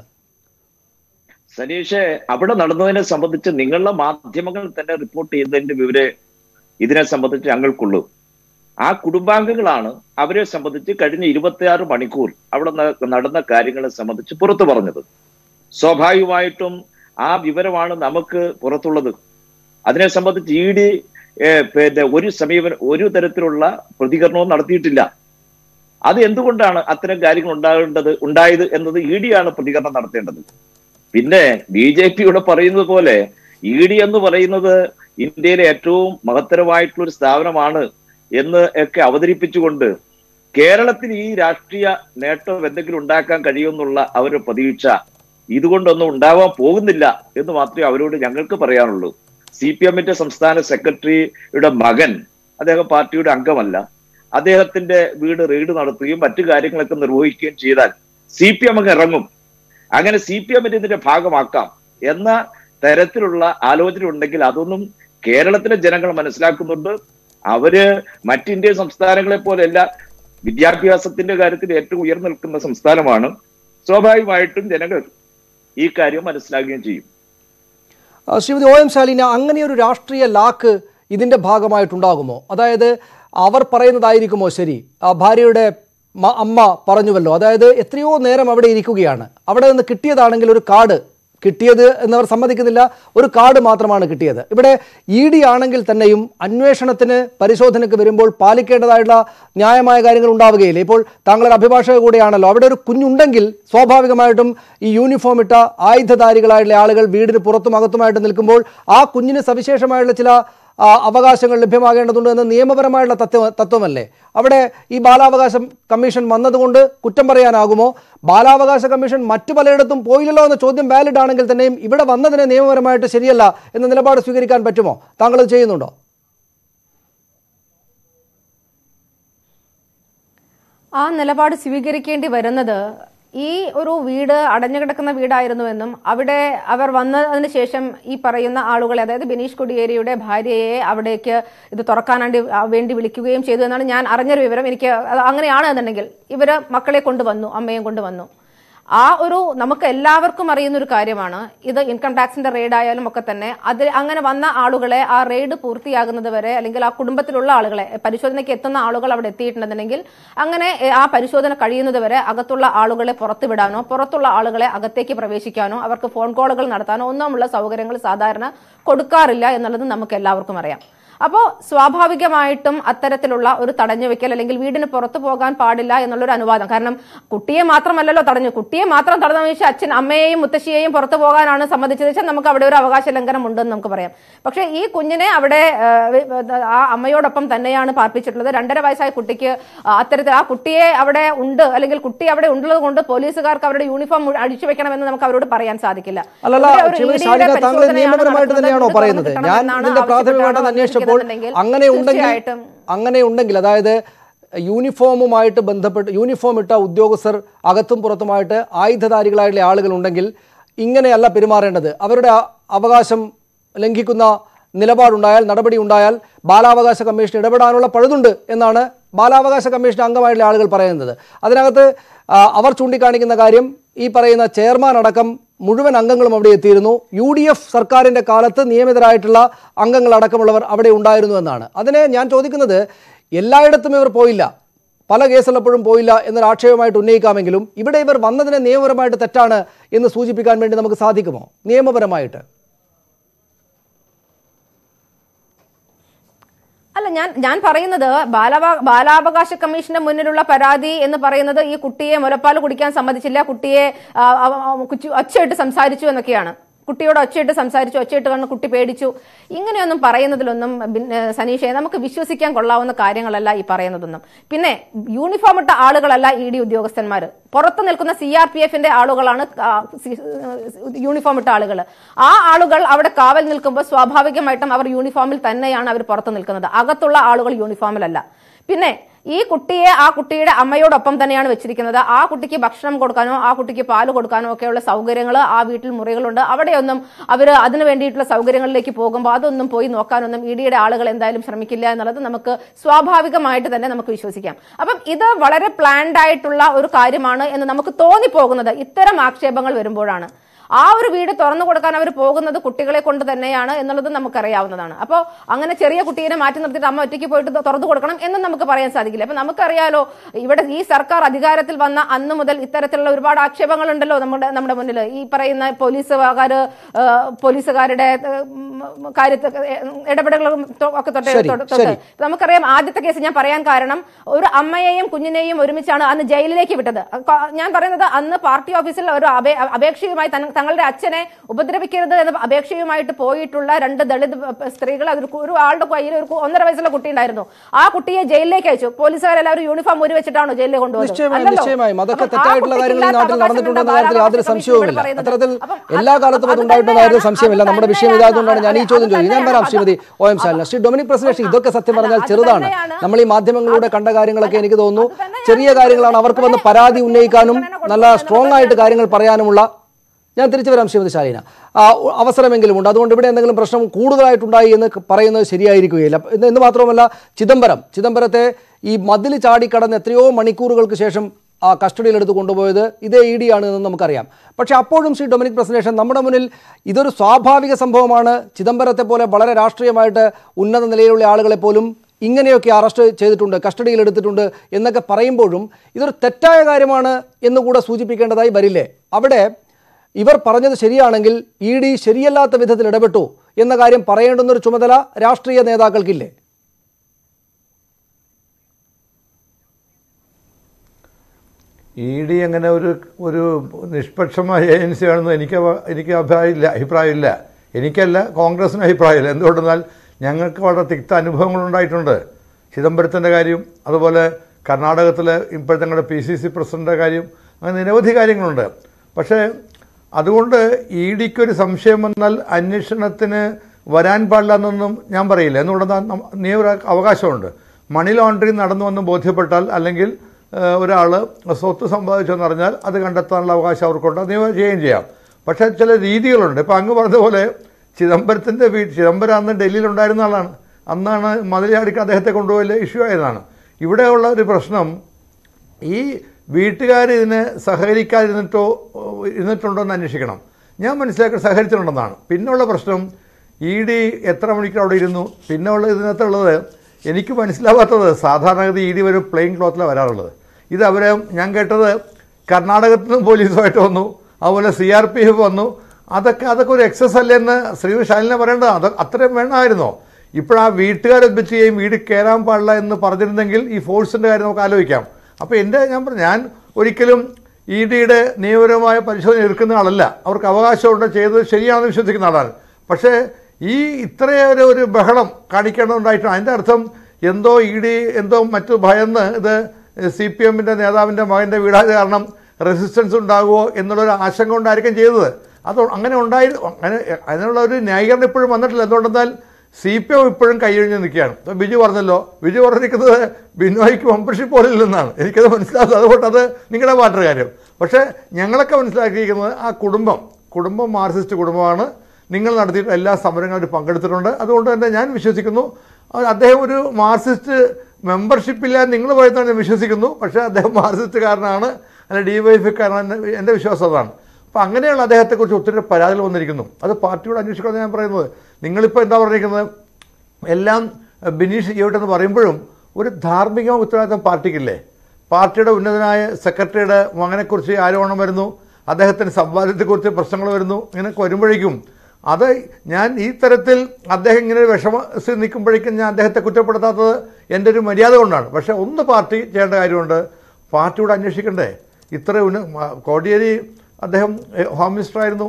സനീഷ് അവിടെ നടന്നതിനെ സംബന്ധിച്ച് നിങ്ങളുടെ മാധ്യമങ്ങൾ തന്നെ റിപ്പോർട്ട് ചെയ്തതിന്റെ വിവരെ ഇതിനെ സംബന്ധിച്ച് ഞങ്ങൾക്കുള്ളൂ ആ കുടുംബാംഗങ്ങളാണ് അവരെ സംബന്ധിച്ച് കഴിഞ്ഞ ഇരുപത്തിയാറ് മണിക്കൂർ അവിടെ ന- നടന്ന കാര്യങ്ങളെ സംബന്ധിച്ച് പുറത്തു പറഞ്ഞത് സ്വാഭാവികമായിട്ടും ആ വിവരമാണ് നമുക്ക് പുറത്തുള്ളത് അതിനെ സംബന്ധിച്ച് ഇ ഡി പിന്നെ ഒരു സമീപനം ഒരു തരത്തിലുള്ള പ്രതികരണവും നടത്തിയിട്ടില്ല അത് എന്തുകൊണ്ടാണ് അത്തരം കാര്യങ്ങൾ ഉണ്ടാകേണ്ടത് ഉണ്ടായത് എന്നത് ഇ ഡി ആണ് പ്രതികരണം നടത്തേണ്ടത് പിന്നെ ബി ജെ പി ഇവിടെ പറയുന്നത് പോലെ ഇ ഡി എന്ന് പറയുന്നത് ഇന്ത്യയിലെ ഏറ്റവും മഹത്തരമായിട്ടുള്ള ഒരു സ്ഥാപനമാണ് എന്ന് ഒക്കെ അവതരിപ്പിച്ചുകൊണ്ട് കേരളത്തിൽ ഈ രാഷ്ട്രീയ നേട്ടം എന്തെങ്കിലും ഉണ്ടാക്കാൻ കഴിയുമെന്നുള്ള അവരുടെ പ്രതീക്ഷ ഇതുകൊണ്ടൊന്നും ഉണ്ടാവാൻ പോകുന്നില്ല എന്ന് മാത്രമേ അവരോട് ഞങ്ങൾക്ക് പറയാനുള്ളൂ സി പി എമ്മിന്റെ സംസ്ഥാന സെക്രട്ടറിയുടെ മകൻ അദ്ദേഹം പാർട്ടിയുടെ അംഗമല്ല അദ്ദേഹത്തിന്റെ വീട് റെയ്ഡ് നടത്തുകയും മറ്റു കാര്യങ്ങളൊക്കെ നിർവഹിക്കുകയും ചെയ്താൽ സി പി എം അങ്ങ് ഇറങ്ങും അങ്ങനെ സി പി എമ്മിന്റെ ഇതിന്റെ ഭാഗമാക്കാം എന്ന തരത്തിലുള്ള ആലോചന ഉണ്ടെങ്കിൽ അതൊന്നും കേരളത്തിലെ ജനങ്ങൾ മനസ്സിലാക്കുന്നുണ്ട് അവര് മറ്റിന്ത്യൻ സംസ്ഥാനങ്ങളെ പോലെയല്ല വിദ്യാഭ്യാസത്തിന്റെ കാര്യത്തിൽ ഏറ്റവും ഉയർന്നു നിൽക്കുന്ന സംസ്ഥാനമാണ് സ്വാഭാവികമായിട്ടും ജനങ്ങൾ ഈ കാര്യം മനസ്സിലാക്കുകയും ചെയ്യും ആ, ശ്രീമതി ഒ എം ശാലിന അങ്ങനെ ഒരു രാഷ്ട്രീയ ലാക്ക് ഇതിൻ്റെ ഭാഗമായിട്ടുണ്ടാകുമോ അതായത് അവർ പറയുന്നതായിരിക്കുമോ ശരി ആ ഭാര്യയുടെ മ- അമ്മ പറഞ്ഞുവല്ലോ അതായത് എത്രയോ നേരം അവിടെ ഇരിക്കുകയാണ് അവിടെ നിന്ന് കിട്ടിയതാണെങ്കിൽ ഒരു കാർഡ് കിട്ടിയത് എന്നവർ സമ്മതിക്കുന്നില്ല ഒരു കാർഡ് മാത്രമാണ് കിട്ടിയത് ഇവിടെ ഇ ഡി ആണെങ്കിൽ തന്നെയും അന്വേഷണത്തിന് പരിശോധനയ്ക്ക് വരുമ്പോൾ പാലിക്കേണ്ടതായിട്ടുള്ള ന്യായമായ കാര്യങ്ങൾ ഉണ്ടാവുകയില്ല ഇപ്പോൾ താങ്കളൊരു അഭിഭാഷക കൂടെയാണല്ലോ അവിടെ ഒരു കുഞ്ഞുണ്ടെങ്കിൽ സ്വാഭാവികമായിട്ടും ഈ യൂണിഫോം ഇട്ട ആയുധധാരികളായിട്ടുള്ള ആളുകൾ വീടിന് പുറത്തും അകത്തുമായിട്ട് നിൽക്കുമ്പോൾ ആ കുഞ്ഞിന് സവിശേഷമായുള്ള ചില ആ, അവകാശങ്ങൾ ലഭ്യമാകേണ്ടതുണ്ട് എന്ന നിയമപരമായുള്ള തത്വ തത്വമല്ലേ അവിടെ ഈ ബാലാവകാശ കമ്മീഷൻ വന്നതുകൊണ്ട് കുറ്റം പറയാനാകുമോ ബാലാവകാശ കമ്മീഷൻ മറ്റു പലയിടത്തും പോയില്ലല്ലോ എന്ന ചോദ്യം വാലിഡ് ആണെങ്കിൽ തന്നെയും ഇവിടെ വന്നതിനെ നിയമപരമായിട്ട് ശരിയല്ല എന്ന നിലപാട് സ്വീകരിക്കാൻ പറ്റുമോ താങ്കൾ അത് ചെയ്യുന്നുണ്ടോ ആ നിലപാട് സ്വീകരിക്കേണ്ടി വരുന്നത് ഈ ഒരു വീട് അടഞ്ഞു കിടക്കുന്ന വീടായിരുന്നുവെന്നും അവിടെ അവർ വന്നതിന് ശേഷം ഈ പറയുന്ന ആളുകളെ അതായത് ബിനീഷ് കൊടിയേരിയുടെ ഭാര്യയെ അവിടേക്ക് ഇത് തുറക്കാൻ വേണ്ടി വേണ്ടി വിളിക്കുകയും ചെയ്തു എന്നാണ് ഞാൻ അറിഞ്ഞൊരു വിവരം എനിക്ക് അത് അങ്ങനെയാണ് എന്നുണ്ടെങ്കിൽ ഇവര് മക്കളെ കൊണ്ടുവന്നു അമ്മയും കൊണ്ടുവന്നു ആ ഒരു നമുക്ക് എല്ലാവർക്കും അറിയുന്ന ഒരു കാര്യമാണ് ഇത് ഇൻകം ടാക്സിന്റെ റെയ്ഡ് ആയാലും ഒക്കെ തന്നെ അത് അങ്ങനെ വന്ന ആളുകളെ ആ റെയ്ഡ് പൂർത്തിയാകുന്നത് വരെ അല്ലെങ്കിൽ ആ കുടുംബത്തിലുള്ള ആളുകളെ പരിശോധനയ്ക്ക് എത്തുന്ന ആളുകൾ അവിടെ എത്തിയിട്ടുണ്ടെന്നുണ്ടെങ്കിൽ അങ്ങനെ എ, ആ പരിശോധന കഴിയുന്നത് വരെ അകത്തുള്ള ആളുകളെ പുറത്തു വിടാനോ പുറത്തുള്ള ആളുകളെ അകത്തേക്ക് പ്രവേശിക്കാനോ അവർക്ക് ഫോൺ കോളുകൾ നടത്താനോ ഒന്നുമുള്ള സൗകര്യങ്ങൾ സാധാരണ കൊടുക്കാറില്ല എന്നുള്ളത് നമുക്ക് എല്ലാവർക്കും അറിയാം അപ്പോൾ സ്വാഭാവികമായിട്ടും അത്തരത്തിലുള്ള ഒരു തടഞ്ഞു വെക്കൽ അല്ലെങ്കിൽ വീടിന് പുറത്തു പോകാൻ പാടില്ല എന്നുള്ളൊരു അനുവാദം കാരണം കുട്ടിയെ മാത്രമല്ലല്ലോ തടഞ്ഞു കുട്ടിയെ മാത്രം തടഞ്ഞു വെച്ചാൽ അച്ഛൻ അമ്മയെയും മുത്തശ്ശിയെയും പുറത്തു പോകാനാണ് സമ്മതിച്ചത് വെച്ചാൽ നമുക്ക് അവിടെ ഒരു അവകാശ ലംഘനം ഉണ്ടെന്ന് നമുക്ക് പറയാം പക്ഷേ ഈ കുഞ്ഞിനെ അവിടെ ആ, ആ അമ്മയോടൊപ്പം തന്നെയാണ് പാർപ്പിച്ചിട്ടുള്ളത് രണ്ടര വയസ്സായ കുട്ടിക്ക് അത്തരത്തിൽ ആ കുട്ടിയെ അവിടെ ഉണ്ട് അല്ലെങ്കിൽ കുട്ടി അവിടെ ഉള്ളത് കൊണ്ട് പോലീസുകാർക്ക് അവരുടെ യൂണിഫോം അഴിച്ചു വെക്കണമെന്ന് നമുക്ക് അവരോട് പറയാൻ സാധിക്കില്ല അല്ലല്ല ഇവിടെ ഒരു ശ്രീമതി ED യുടെ ശാലിക താങ്കൾ പരിശോധനയാണ് നിയമപരമായിട്ട് നടക്കുന്നത്. തന്നെയാണോ ഇത് പറയുന്നത് തുറന്ന് ഞാൻ കിട്ടണമെന്നാണ് ഇതിന്റെ പ്രാഥമികമായിട്ട് ആവശ്യപ്പെട്ടാണ് അന്വേഷിച്ചപ്പോൾ വന്നിരിക്കുന്നതെങ്കിൽ അങ്ങനെ ഉണ്ടെങ്കിൽ തീർച്ചയായിട്ടും അങ്ങനെ ഉണ്ടെങ്കിൽ അതായത് യൂണിഫോമുമായിട്ട് ബന്ധപ്പെട്ട് യൂണിഫോം ഇട്ട ഉദ്യോഗസ്ഥർ അകത്തും പുറത്തുമായിട്ട് ആയുധധാരികളായിട്ടുള്ള ആളുകൾ ഉണ്ടെങ്കിൽ ഇങ്ങനെയല്ല പെരുമാറേണ്ടത് അവരുടെ ആ അവകാശം ലംഘിക്കുന്ന നിലപാടുണ്ടായാൽ നടപടി ഉണ്ടായാൽ ബാലാവകാശ കമ്മീഷൻ ഇടപെടാനുള്ള പഴുതുണ്ട് എന്നാണ് ബാലാവകാശ കമ്മീഷൻ അംഗമായിട്ടുള്ള ആളുകൾ പറയുന്നത് അതിനകത്ത് ആ, അവർ ചൂണ്ടിക്കാണിക്കുന്ന കാര്യം ഈ പറയുന്ന ചെയർമാൻ അടക്കം മുഴുവൻ അംഗങ്ങളും അവിടെ എത്തിയിരുന്നു യു ഡി എഫ് സർക്കാരിൻ്റെ കാലത്ത് നിയമിതരായിട്ടുള്ള അംഗങ്ങൾ അടക്കമുള്ളവർ അവിടെ ഉണ്ടായിരുന്നു എന്നാണ് അതിനെ ഞാൻ ചോദിക്കുന്നത് എല്ലായിടത്തും ഇവർ പോയില്ല പല കേസുള്ളപ്പോഴും പോയില്ല എന്നൊരു ആക്ഷേപമായിട്ട് ഉന്നയിക്കാമെങ്കിലും ഇവിടെ ഇവർ വന്നതിനെ നിയമപരമായിട്ട് തെറ്റാണ് എന്ന് സൂചിപ്പിക്കാൻ വേണ്ടി നമുക്ക് സാധിക്കുമോ നിയമപരമായിട്ട് അല്ല ഞാൻ ഞാൻ പറയുന്നത് ബാലാവ ബാലാവകാശ കമ്മീഷന്റെ മുന്നിലുള്ള പരാതി എന്ന് പറയുന്നത് ഈ കുട്ടിയെ മുലപ്പാൽ കുടിക്കാൻ സമ്മതിച്ചില്ല കുട്ടിയെ ആ, ആ, ആ, കുച്ചു- ഒച്ചയിട്ട് സംസാരിച്ചു എന്നൊക്കെയാണ് കുട്ടിയോട് ഒച്ചയിട്ട് സംസാരിച്ചു ഒച്ചയിട്ട് കണ്ട് കുട്ടി പേടിച്ചു ഇങ്ങനെയൊന്നും പറയുന്നതിലൊന്നും ബിൻ- ഏഹ് സനീഷയെ നമുക്ക് വിശ്വസിക്കാൻ കൊള്ളാവുന്ന കാര്യങ്ങളല്ല ഈ പറയുന്നതൊന്നും പിന്നെ യൂണിഫോം ഇട്ട ആളുകളല്ല ഇ ഡി ഉദ്യോഗസ്ഥന്മാർ പുറത്ത് നിൽക്കുന്ന സി ആർ പി എഫിന്റെ ആളുകളാണ് ആ, സി- യൂണിഫോം ഇട്ട ആളുകൾ ആ ആളുകൾ അവിടെ കാവൽ നിൽക്കുമ്പോൾ സ്വാഭാവികമായിട്ടും അവർ യൂണിഫോമിൽ തന്നെയാണ് അവർ പുറത്ത് നിൽക്കുന്നത് അകത്തുള്ള ആളുകൾ യൂണിഫോമിലല്ല പിന്നെ ഈ കുട്ടിയെ ആ കുട്ടിയുടെ അമ്മയോടൊപ്പം തന്നെയാണ് വെച്ചിരിക്കുന്നത് ആ കുട്ടിക്ക് ഭക്ഷണം കൊടുക്കാനോ ആ കുട്ടിക്ക് പാല് കൊടുക്കാനോ ഒക്കെയുള്ള സൗകര്യങ്ങൾ ആ വീട്ടിൽ മുറികളുണ്ട് അവിടെയൊന്നും അവർ അതിന് വേണ്ടിയിട്ടുള്ള സൗകര്യങ്ങളിലേക്ക് പോകുമ്പോൾ അതൊന്നും പോയി നോക്കാനൊന്നും ഇ ഡിയുടെ ആളുകൾ എന്തായാലും ശ്രമിക്കില്ല എന്നുള്ളത് നമുക്ക് സ്വാഭാവികമായിട്ട് തന്നെ നമുക്ക് വിശ്വസിക്കാം അപ്പം ഇത് വളരെ പ്ലാൻഡ് ആയിട്ടുള്ള ഒരു കാര്യമാണ് എന്ന് നമുക്ക് തോന്നിപ്പോകുന്നത് ഇത്തരം ആക്ഷേപങ്ങൾ വരുമ്പോഴാണ് ആ ഒരു വീട് തുറന്നു കൊടുക്കാൻ അവർ പോകുന്നത് കുട്ടികളെ കൊണ്ട് തന്നെയാണ് എന്നുള്ളത് നമുക്കറിയാവുന്നതാണ് അപ്പോൾ അങ്ങനെ ചെറിയ കുട്ടീനെ മാറ്റി നിർത്തിയിട്ട് അമ്മ ഒറ്റയ്ക്ക് പോയിട്ട് ത- തുറന്നു കൊടുക്കണം എന്നും നമുക്ക് പറയാൻ സാധിക്കില്ല അപ്പൊ നമുക്കറിയാലോ ഇവിടെ ഈ സർക്കാർ അധികാരത്തിൽ വന്ന അന്ന് മുതൽ ഇത്തരത്തിലുള്ള ഒരുപാട് ആക്ഷേപങ്ങളുണ്ടല്ലോ നമ്മുടെ നമ്മുടെ മുന്നിൽ ഈ പറയുന്ന പോലീസുകാർ പോലീസുകാരുടെ കാര്യത്തിൽ ഇടപെടലുകളും തൊ- ഒക്കെ തൊട്ട് ശരി, തൊട്ട് തൊട്ട് ശരി. ഇപ്പൊ നമുക്കറിയാം ആദ്യത്തെ കേസ് ഞാൻ പറയാൻ കാരണം ഒരു അമ്മയെയും കുഞ്ഞിനെയും ഒരുമിച്ചാണ് അന്ന് ജയിലിലേക്ക് വിട്ടത് ക- ഞാൻ പറയുന്നത് അന്ന് പാർട്ടി ഓഫീസിൽ ഒരു അപേ- അപേക്ഷയുമായി തൻ- തങ്ങളുടെ അച്ഛനെ ഉപദ്രവിക്കരുത് എന്ന അപേക്ഷയുമായിട്ട് പോയിട്ടുള്ള രണ്ട് ദളിത് പ- സ്ത്രീകൾ അതിൽ കു- ഒരു ആളുടെ കയ്യിൽ ഒരു കു- ഒന്നര വയസ്സുള്ള കുട്ടി ഉണ്ടായിരുന്നു ആ കുട്ടിയെ ജയിലിലേക്ക് അയച്ചു പോലീസുകാരെല്ലാവരും യൂണിഫോം ഊരി വെച്ചിട്ടാണോ ജയിലിലേക്ക് കൊണ്ടുപോകുന്നത് നിശ്ചയമായും അല്ലല്ലോ. നിശ്ചയമായും അതൊക്കെ അപ്പം ആ തെറ്റായിട്ടുള്ള കുട്ടിക്ക് കാര്യങ്ങൾ ഈ ഇല്ലാത്ത നാട്ടിൽ അവകാശം നടന്നിട്ടുണ്ടെന്ന എന്താ? കാര്യത്തിൽ യാതൊരു ബാലാവകാശ കമ്മീഷൻ സംശയവുമില്ല ഇവിടെ പറയുന്നത്. അത്തരത്തിൽ അപ്പം അത് എല്ലാ കാലത്തും അത് അത് ഉണ്ടായിട്ടുള്ള കാര്യത്തിൽ തന്നെയാണ് സംശയമില്ല നമ്മുടെ അത് വിഷയം തന്നെയാണ് ഇതായതുകൊണ്ടാണ് ഞാൻ ഈ ചോദ്യം അത് ചോദിക്കുന്നത് ഞാൻ വരാം തന്നെയാണ് ശ്രീമതി ഒ എം ശാലിന ശ്രീ ഡൊമിനിക് പ്രസിഡേഷൻ ഇതൊക്കെ സത്യം അല്ല, പറഞ്ഞാൽ അത് ചെറുതാണ് തന്നെയാണ്. നമ്മൾ ഈ മാധ്യമങ്ങളിലൂടെ കണ്ട കാര്യങ്ങളൊക്കെ എനിക്ക് തോന്നുന്നു അത് തന്നെയാണ് ചെറിയ കാര്യങ്ങളാണ് അവർക്ക് വന്ന് പരാതി ഉന്നയിക്കാനും നല്ല സ്ട്രോങ് ആയിട്ട് കാര്യങ്ങൾ പറയാനുമുള്ള ഞാൻ തിരിച്ചു വരാം ശ്രീമതി ശാലീന ആ, അവസരമെങ്കിലും ഉണ്ട് അതുകൊണ്ട് ഇവിടെ എന്തെങ്കിലും പ്രശ്നം കൂടുതലായിട്ടുണ്ടായി എന്ന് ക- പറയുന്നത് ശരിയായിരിക്കുകയില്ല എന്ന് എന്ന് മാത്രമല്ല ചിദംബരം ചിദംബരത്തെ ഈ മതിൽ ചാടിക്കടന്ന് എത്രയോ മണിക്കൂറുകൾക്ക് ശേഷം ആ കസ്റ്റഡിയിലെടുത്ത് കൊണ്ടുപോയത് ഇതേ ഇ ഡി ആണ് എന്ന് നമുക്കറിയാം പക്ഷേ അപ്പോഴും ശ്രീ ഡൊമിനിക് പ്രസന്റേഷൻ നമ്മുടെ മുന്നിൽ ഇതൊരു സ്വാഭാവിക സംഭവമാണ് ചിദംബരത്തെ പോലെ വളരെ രാഷ്ട്രീയമായിട്ട് ഉന്നത നിലയിലുള്ള ആളുകളെ പോലും ഇങ്ങനെയൊക്കെ അറസ്റ്റ് ചെയ്തിട്ടുണ്ട് കസ്റ്റഡിയിൽ എടുത്തിട്ടുണ്ട് എന്നൊക്കെ പറയുമ്പോഴും ഇതൊരു തെറ്റായ കാര്യമാണ് എന്നുകൂടെ സൂചിപ്പിക്കേണ്ടതായി വരില്ലേ അവിടെ ഇവർ പറഞ്ഞത് ശരിയാണെങ്കിൽ ഇ ഡി ശരിയല്ലാത്ത വിധത്തിൽ ഇടപെട്ടു എന്ന കാര്യം പറയേണ്ടുന്ന ഒരു ചുമതല രാഷ്ട്രീയ നേതാക്കൾക്കില്ലേ ഇ ഡി അങ്ങനെ ഒരു ഒരു നിഷ്പക്ഷമായ ഏജൻസിയാണെന്ന് എനിക്ക് അവ- എനിക്ക് അഭിപ്രായമില്ല അഭിപ്രായമില്ല എനിക്കല്ല കോൺഗ്രസിന് അഭിപ്രായമില്ല എന്തുകൊണ്ടെന്നാൽ ഞങ്ങൾക്ക് വളരെ തിക്ത അനുഭവങ്ങളുണ്ടായിട്ടുണ്ട് ചിദംബരത്തിൻ്റെ കാര്യം അതുപോലെ കർണാടകത്തിലെ ഇപ്പോഴത്തെ ഞങ്ങളുടെ പി സി സി പ്രസിഡൻ്റെ കാര്യം അങ്ങനെ നിരവധി കാര്യങ്ങളുണ്ട് പക്ഷേ അതുകൊണ്ട് ഇ ഡിക്കൊരു സംശയം വന്നാൽ അന്വേഷണത്തിന് വരാൻ പാടില്ല എന്നൊന്നും ഞാൻ പറയില്ല എന്നുകൊണ്ടെന്നാൽ നിയമ അവകാശമുണ്ട് മണി ലോണ്ടറിങ് നടന്നു എന്ന് ബോധ്യപ്പെട്ടാൽ അല്ലെങ്കിൽ ഒരാൾ സ്വത്ത് സമ്പാദിച്ചെന്ന് പറഞ്ഞാൽ അത് കണ്ടെത്താനുള്ള അവകാശം അവർക്കുണ്ട് അത് നിയമം ചെയ്യുകയും ചെയ്യാം പക്ഷേ ചില രീതികളുണ്ട് ഇപ്പം അങ്ങ് പറഞ്ഞ പോലെ ചിദംബരത്തിൻ്റെ വീ ചിദംബരം അന്ന് ഡൽഹിയിലുണ്ടായിരുന്ന ആളാണ് അന്നാണ് മതിലയാടിക്ക് അദ്ദേഹത്തെ കൊണ്ടുപോയി ഇഷ്യൂ ആയതാണ് ഇവിടെയുള്ള ഒരു പ്രശ്നം ഈ വീട്ടുകാർ ഇതിന് സഹകരിക്കാതിരുന്നിട്ടോ ഇരുന്നിട്ടുണ്ടോ എന്ന് അന്വേഷിക്കണം ഞാൻ മനസ്സിലാക്കി സഹകരിച്ചിട്ടുണ്ടെന്നാണ് പിന്നുള്ള പ്രശ്നം ഇ ഡി എത്ര മണിക്കൂർ അവിടെ ഇരുന്നു പിന്നെ ഉള്ള ഇതിനകത്തുള്ളത് എനിക്ക് മനസ്സിലാവാത്തത് സാധാരണഗതി ഇ ഡി ഒരു പ്ലെയിൻ ക്ലോത്തിലാണ് വരാറുള്ളത് ഇത് അവരെ ഞാൻ കേട്ടത് കർണാടകത്തിൽ നിന്നും പോലീസുമായിട്ട് വന്നു അതുപോലെ സി ആർ പി എഫ് വന്നു അതൊക്കെ അതൊക്കെ ഒരു എക്സസ് അല്ലെന്ന് ശ്രീ ശാലിനെ പറയേണ്ടത് അത് അത്രയും വേണമായിരുന്നോ ഇപ്പോഴാ വീട്ടുകാരെ വെച്ച് ചെയ്യും വീട് കയറാൻ പാടില്ല എന്ന് പറഞ്ഞിരുന്നെങ്കിൽ ഈ ഫോഴ്സിൻ്റെ കാര്യം നമുക്ക് ആലോചിക്കാം അപ്പോൾ എൻ്റെ ഞാൻ പറഞ്ഞു ഞാൻ ഒരിക്കലും ഇ ഡിയുടെ നിയമപരമായ പരിശോധന എടുക്കുന്ന ആളല്ല അവർക്ക് അവകാശമുണ്ട് ചെയ്തത് ശരിയാണെന്ന് വിശ്വസിക്കുന്ന ആളാണ് പക്ഷേ ഈ ഇത്രയൊരു ഒരു ബഹളം കാണിക്കേണ്ടതുണ്ടായിട്ടാണ് അതിൻ്റെ അർത്ഥം എന്തോ ഇ ഡി എന്തോ മറ്റു ഭയന്ന് ഇത് സി പി എമ്മിൻ്റെ നേതാവിൻ്റെ മകൻ്റെ വീടായത് കാരണം റെസിസ്റ്റൻസ് ഉണ്ടാകുമോ എന്നുള്ളൊരു ആശങ്ക കൊണ്ടായിരിക്കും ചെയ്തത് അത് അങ്ങനെ ഉണ്ടായി അങ്ങനെ അതിനുള്ള ഒരു ന്യായീകരണം ഇപ്പോഴും വന്നിട്ടില്ല എന്തുകൊണ്ടെന്നാൽ സി പി എം ഇപ്പോഴും കൈയൊഴിഞ്ഞ് നിൽക്കുകയാണ് ഇപ്പം ബിജു പറഞ്ഞല്ലോ ബിജു പറഞ്ഞിരിക്കുന്നത് ബിനോയ്ക്ക് മെമ്പർഷിപ്പ് പോലും ഇല്ലെന്നാണ് എനിക്കത് മനസ്സിലാകുന്നത് അതുകൊണ്ട് അത് നിങ്ങളുടെ പാർട്ടിയുടെ കാര്യം പക്ഷേ ഞങ്ങളൊക്കെ മനസ്സിലാക്കിയിരിക്കുന്നത് ആ കുടുംബം കുടുംബം മാർക്സിസ്റ്റ് കുടുംബമാണ് നിങ്ങൾ നടത്തിയിട്ട് എല്ലാ സമരങ്ങളിലും പങ്കെടുത്തിട്ടുണ്ട് അതുകൊണ്ട് തന്നെ ഞാൻ വിശ്വസിക്കുന്നു അത് അദ്ദേഹം ഒരു മാർക്സിസ്റ്റ് മെമ്പർഷിപ്പ് ഇല്ല നിങ്ങൾ പറയുന്നതാണ് ഞാൻ വിശ്വസിക്കുന്നു പക്ഷേ അദ്ദേഹം മാർക്സിസ്റ്റുകാരനാണ് അല്ല ഡി വൈ എഫ്കാരനാണ് എൻ്റെ വിശ്വാസം അതാണ് അപ്പോൾ അങ്ങനെയുള്ള അദ്ദേഹത്തെക്കുറിച്ച് ഒത്തിരി പരാതികൾ വന്നിരിക്കുന്നു അത് പാർട്ടിയോട് അന്വേഷിക്കണമെന്ന് ഞാൻ പറയുന്നത് നിങ്ങളിപ്പോൾ എന്താ പറഞ്ഞിരിക്കുന്നത് എല്ലാം ബിനീഷ് ചെയ്യട്ടെന്ന് പറയുമ്പോഴും ഒരു ധാർമ്മിക ഉത്തരവാദിത്തം പാർട്ടിക്കില്ലേ പാർട്ടിയുടെ ഉന്നതനായ സെക്രട്ടറിയുടെ മകനെക്കുറിച്ച് ആരോപണം വരുന്നു അദ്ദേഹത്തിൻ്റെ സമ്പാദ്യത്തെക്കുറിച്ച് പ്രശ്നങ്ങൾ വരുന്നു ഇങ്ങനെയൊക്കെ വരുമ്പോഴേക്കും അത് ഞാൻ ഈ തരത്തിൽ അദ്ദേഹം ഇങ്ങനെ ഒരു വിഷമത്തിൽ നിൽക്കുമ്പോഴേക്കും ഞാൻ അദ്ദേഹത്തെ കുറ്റപ്പെടുത്താത്തത് എൻ്റെ ഒരു മര്യാദ കൊണ്ടാണ് പക്ഷേ ഒന്ന് പാർട്ടി ചെയ്യേണ്ട കാര്യമുണ്ട് പാർട്ടിയോട് അന്വേഷിക്കണ്ടേ ഇത്ര ഉന്ന മ- കോടിയേരി അദ്ദേഹം എ, ഹോം മിനിസ്റ്റർ ആയിരുന്നു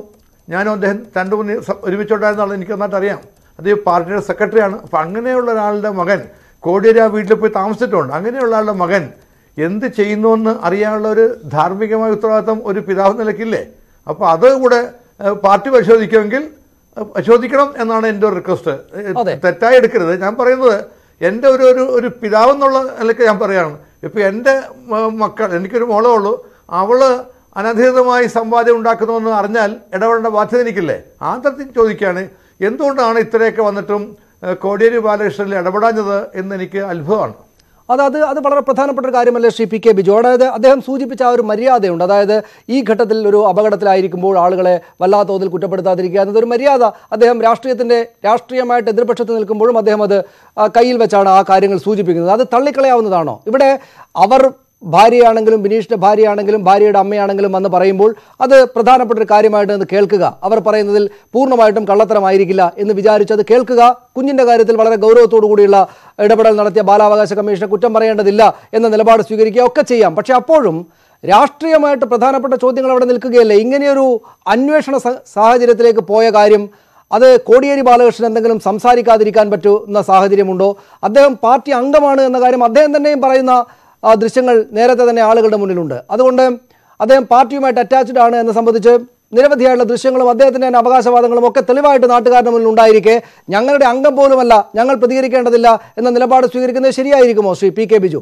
ഞാനും അദ്ദേഹം രണ്ട് മൂന്ന് സ- ഒരുമിച്ചുണ്ടായിരുന്ന ആൾ എനിക്ക് നന്നായിട്ട് അറിയാം അദ്ദേഹം പാർട്ടിയുടെ സെക്രട്ടറിയാണ് അപ്പം അങ്ങനെയുള്ള ഒരാളുടെ മകൻ കോടിയേരി ആ വീട്ടിൽ പോയി താമസിച്ചിട്ടുണ്ട് അങ്ങനെയുള്ള ആളുടെ മകൻ എന്ത് ചെയ്യുന്നുവെന്ന് അറിയാനുള്ള ഒരു ധാർമ്മികമായ ഉത്തരവാദിത്വം ഒരു പിതാവ് നിലയ്ക്കില്ലേ അപ്പോൾ അത് കൂടെ ഏഹ്, പാർട്ടി പരിശോധിക്കുമെങ്കിൽ ഏഹ്, പരിശോധിക്കണം എന്നാണ് എൻ്റെ ഒരു റിക്വസ്റ്റ് അതെ. തെറ്റായി എടുക്കരുത് ഞാൻ പറയുന്നത് എൻ്റെ ഒരു ഒരു ഒരു പിതാവെന്നുള്ള നിലയ്ക്ക് ഞാൻ പറയുകയാണ് ഇപ്പോൾ എൻ്റെ മ- മക്കൾ എനിക്കൊരു മോളേ ഉള്ളൂ അവള് അനധികൃതമായി സമ്പാദ്യം ഉണ്ടാക്കുന്നുവെന്ന് അറിഞ്ഞാൽ ഇടപെടേണ്ട ബാധ്യത എനിക്കില്ലേ ആ തരത്തിൽ ചോദിക്കുകയാണ് എന്തുകൊണ്ടാണ് ഇത്രയൊക്കെ വന്നിട്ടും ഏഹ്, കോടിയേരി ബാലകൃഷ്ണനിൽ ഇടപെടാഞ്ഞത് എന്ന് എനിക്ക് അത്ഭുതമാണ് അത് അത് അത് വളരെ പ്രധാനപ്പെട്ട ഒരു കാര്യമല്ലേ ശ്രീ പി കെ ബിജു അതായത് അദ്ദേഹം സൂചിപ്പിച്ച ആ ഒരു മര്യാദയുണ്ട് അതായത് ഈ ഘട്ടത്തിൽ ഒരു അപകടത്തിലായിരിക്കുമ്പോൾ ആളുകളെ വല്ലാത്ത തോതിൽ കുറ്റപ്പെടുത്താതിരിക്കുക എന്നതൊരു മര്യാദ അദ്ദേഹം രാഷ്ട്രീയത്തിൻ്റെ രാഷ്ട്രീയമായിട്ട് എതിർപക്ഷത്ത് നിൽക്കുമ്പോഴും അദ്ദേഹം അത് ആ, കയ്യിൽ വെച്ചാണ് ആ കാര്യങ്ങൾ സൂചിപ്പിക്കുന്നത് അത് തള്ളിക്കളയാവുന്നതാണോ ഇവിടെ അവർ ഭാര്യയാണെങ്കിലും ബിനീഷിൻ്റെ ഭാര്യയാണെങ്കിലും ഭാര്യയുടെ അമ്മയാണെങ്കിലും വന്ന് പറയുമ്പോൾ അത് പ്രധാനപ്പെട്ട ഒരു കാര്യമായിട്ട് അത് കേൾക്കുക അവർ പറയുന്നതിൽ പൂർണ്ണമായിട്ടും കള്ളത്തരമായിരിക്കില്ല എന്ന് വിചാരിച്ച് അത് കേൾക്കുക കുഞ്ഞിൻ്റെ കാര്യത്തിൽ വളരെ ഗൗരവത്തോടു കൂടിയുള്ള ഇടപെടൽ നടത്തിയ ബാലാവകാശ കമ്മീഷനെ കുറ്റം പറയേണ്ടതില്ല എന്ന നിലപാട് സ്വീകരിക്കുക ഒക്കെ ചെയ്യാം പക്ഷേ അപ്പോഴും രാഷ്ട്രീയമായിട്ട് പ്രധാനപ്പെട്ട ചോദ്യങ്ങൾ അവിടെ നിൽക്കുകയല്ലേ ഇങ്ങനെയൊരു അന്വേഷണ സ- സാഹചര്യത്തിലേക്ക് പോയ കാര്യം അത് കോടിയേരി ബാലകൃഷ്ണൻ എന്തെങ്കിലും സംസാരിക്കാതിരിക്കാൻ പറ്റുന്ന സാഹചര്യമുണ്ടോ അദ്ദേഹം പാർട്ടി അംഗമാണ് എന്ന കാര്യം അദ്ദേഹം തന്നെയും പറയുന്ന ആ, ദൃശ്യങ്ങൾ നേരത്തെ തന്നെ ആളുകളുടെ മുന്നിലുണ്ട് അതുകൊണ്ട് അദ്ദേഹം പാർട്ടിയുമായിട്ട് അറ്റാച്ച്ഡ് ആണ് എന്ന് സംബന്ധിച്ച് നിരവധിയായുള്ള ദൃശ്യങ്ങളും അദ്ദേഹത്തിൻ്റെ തന്നെ അവകാശവാദങ്ങളും ഒക്കെ തെളിവായിട്ട് നാട്ടുകാരുടെ മുന്നിൽ ഉണ്ടായിരിക്കെ ഞങ്ങളുടെ അംഗം പോലുമല്ല ഞങ്ങൾ പ്രതികരിക്കേണ്ടതില്ല എന്ന നിലപാട് സ്വീകരിക്കുന്നത് ശരിയായിരിക്കുമോ ശ്രീ പി കെ ബിജു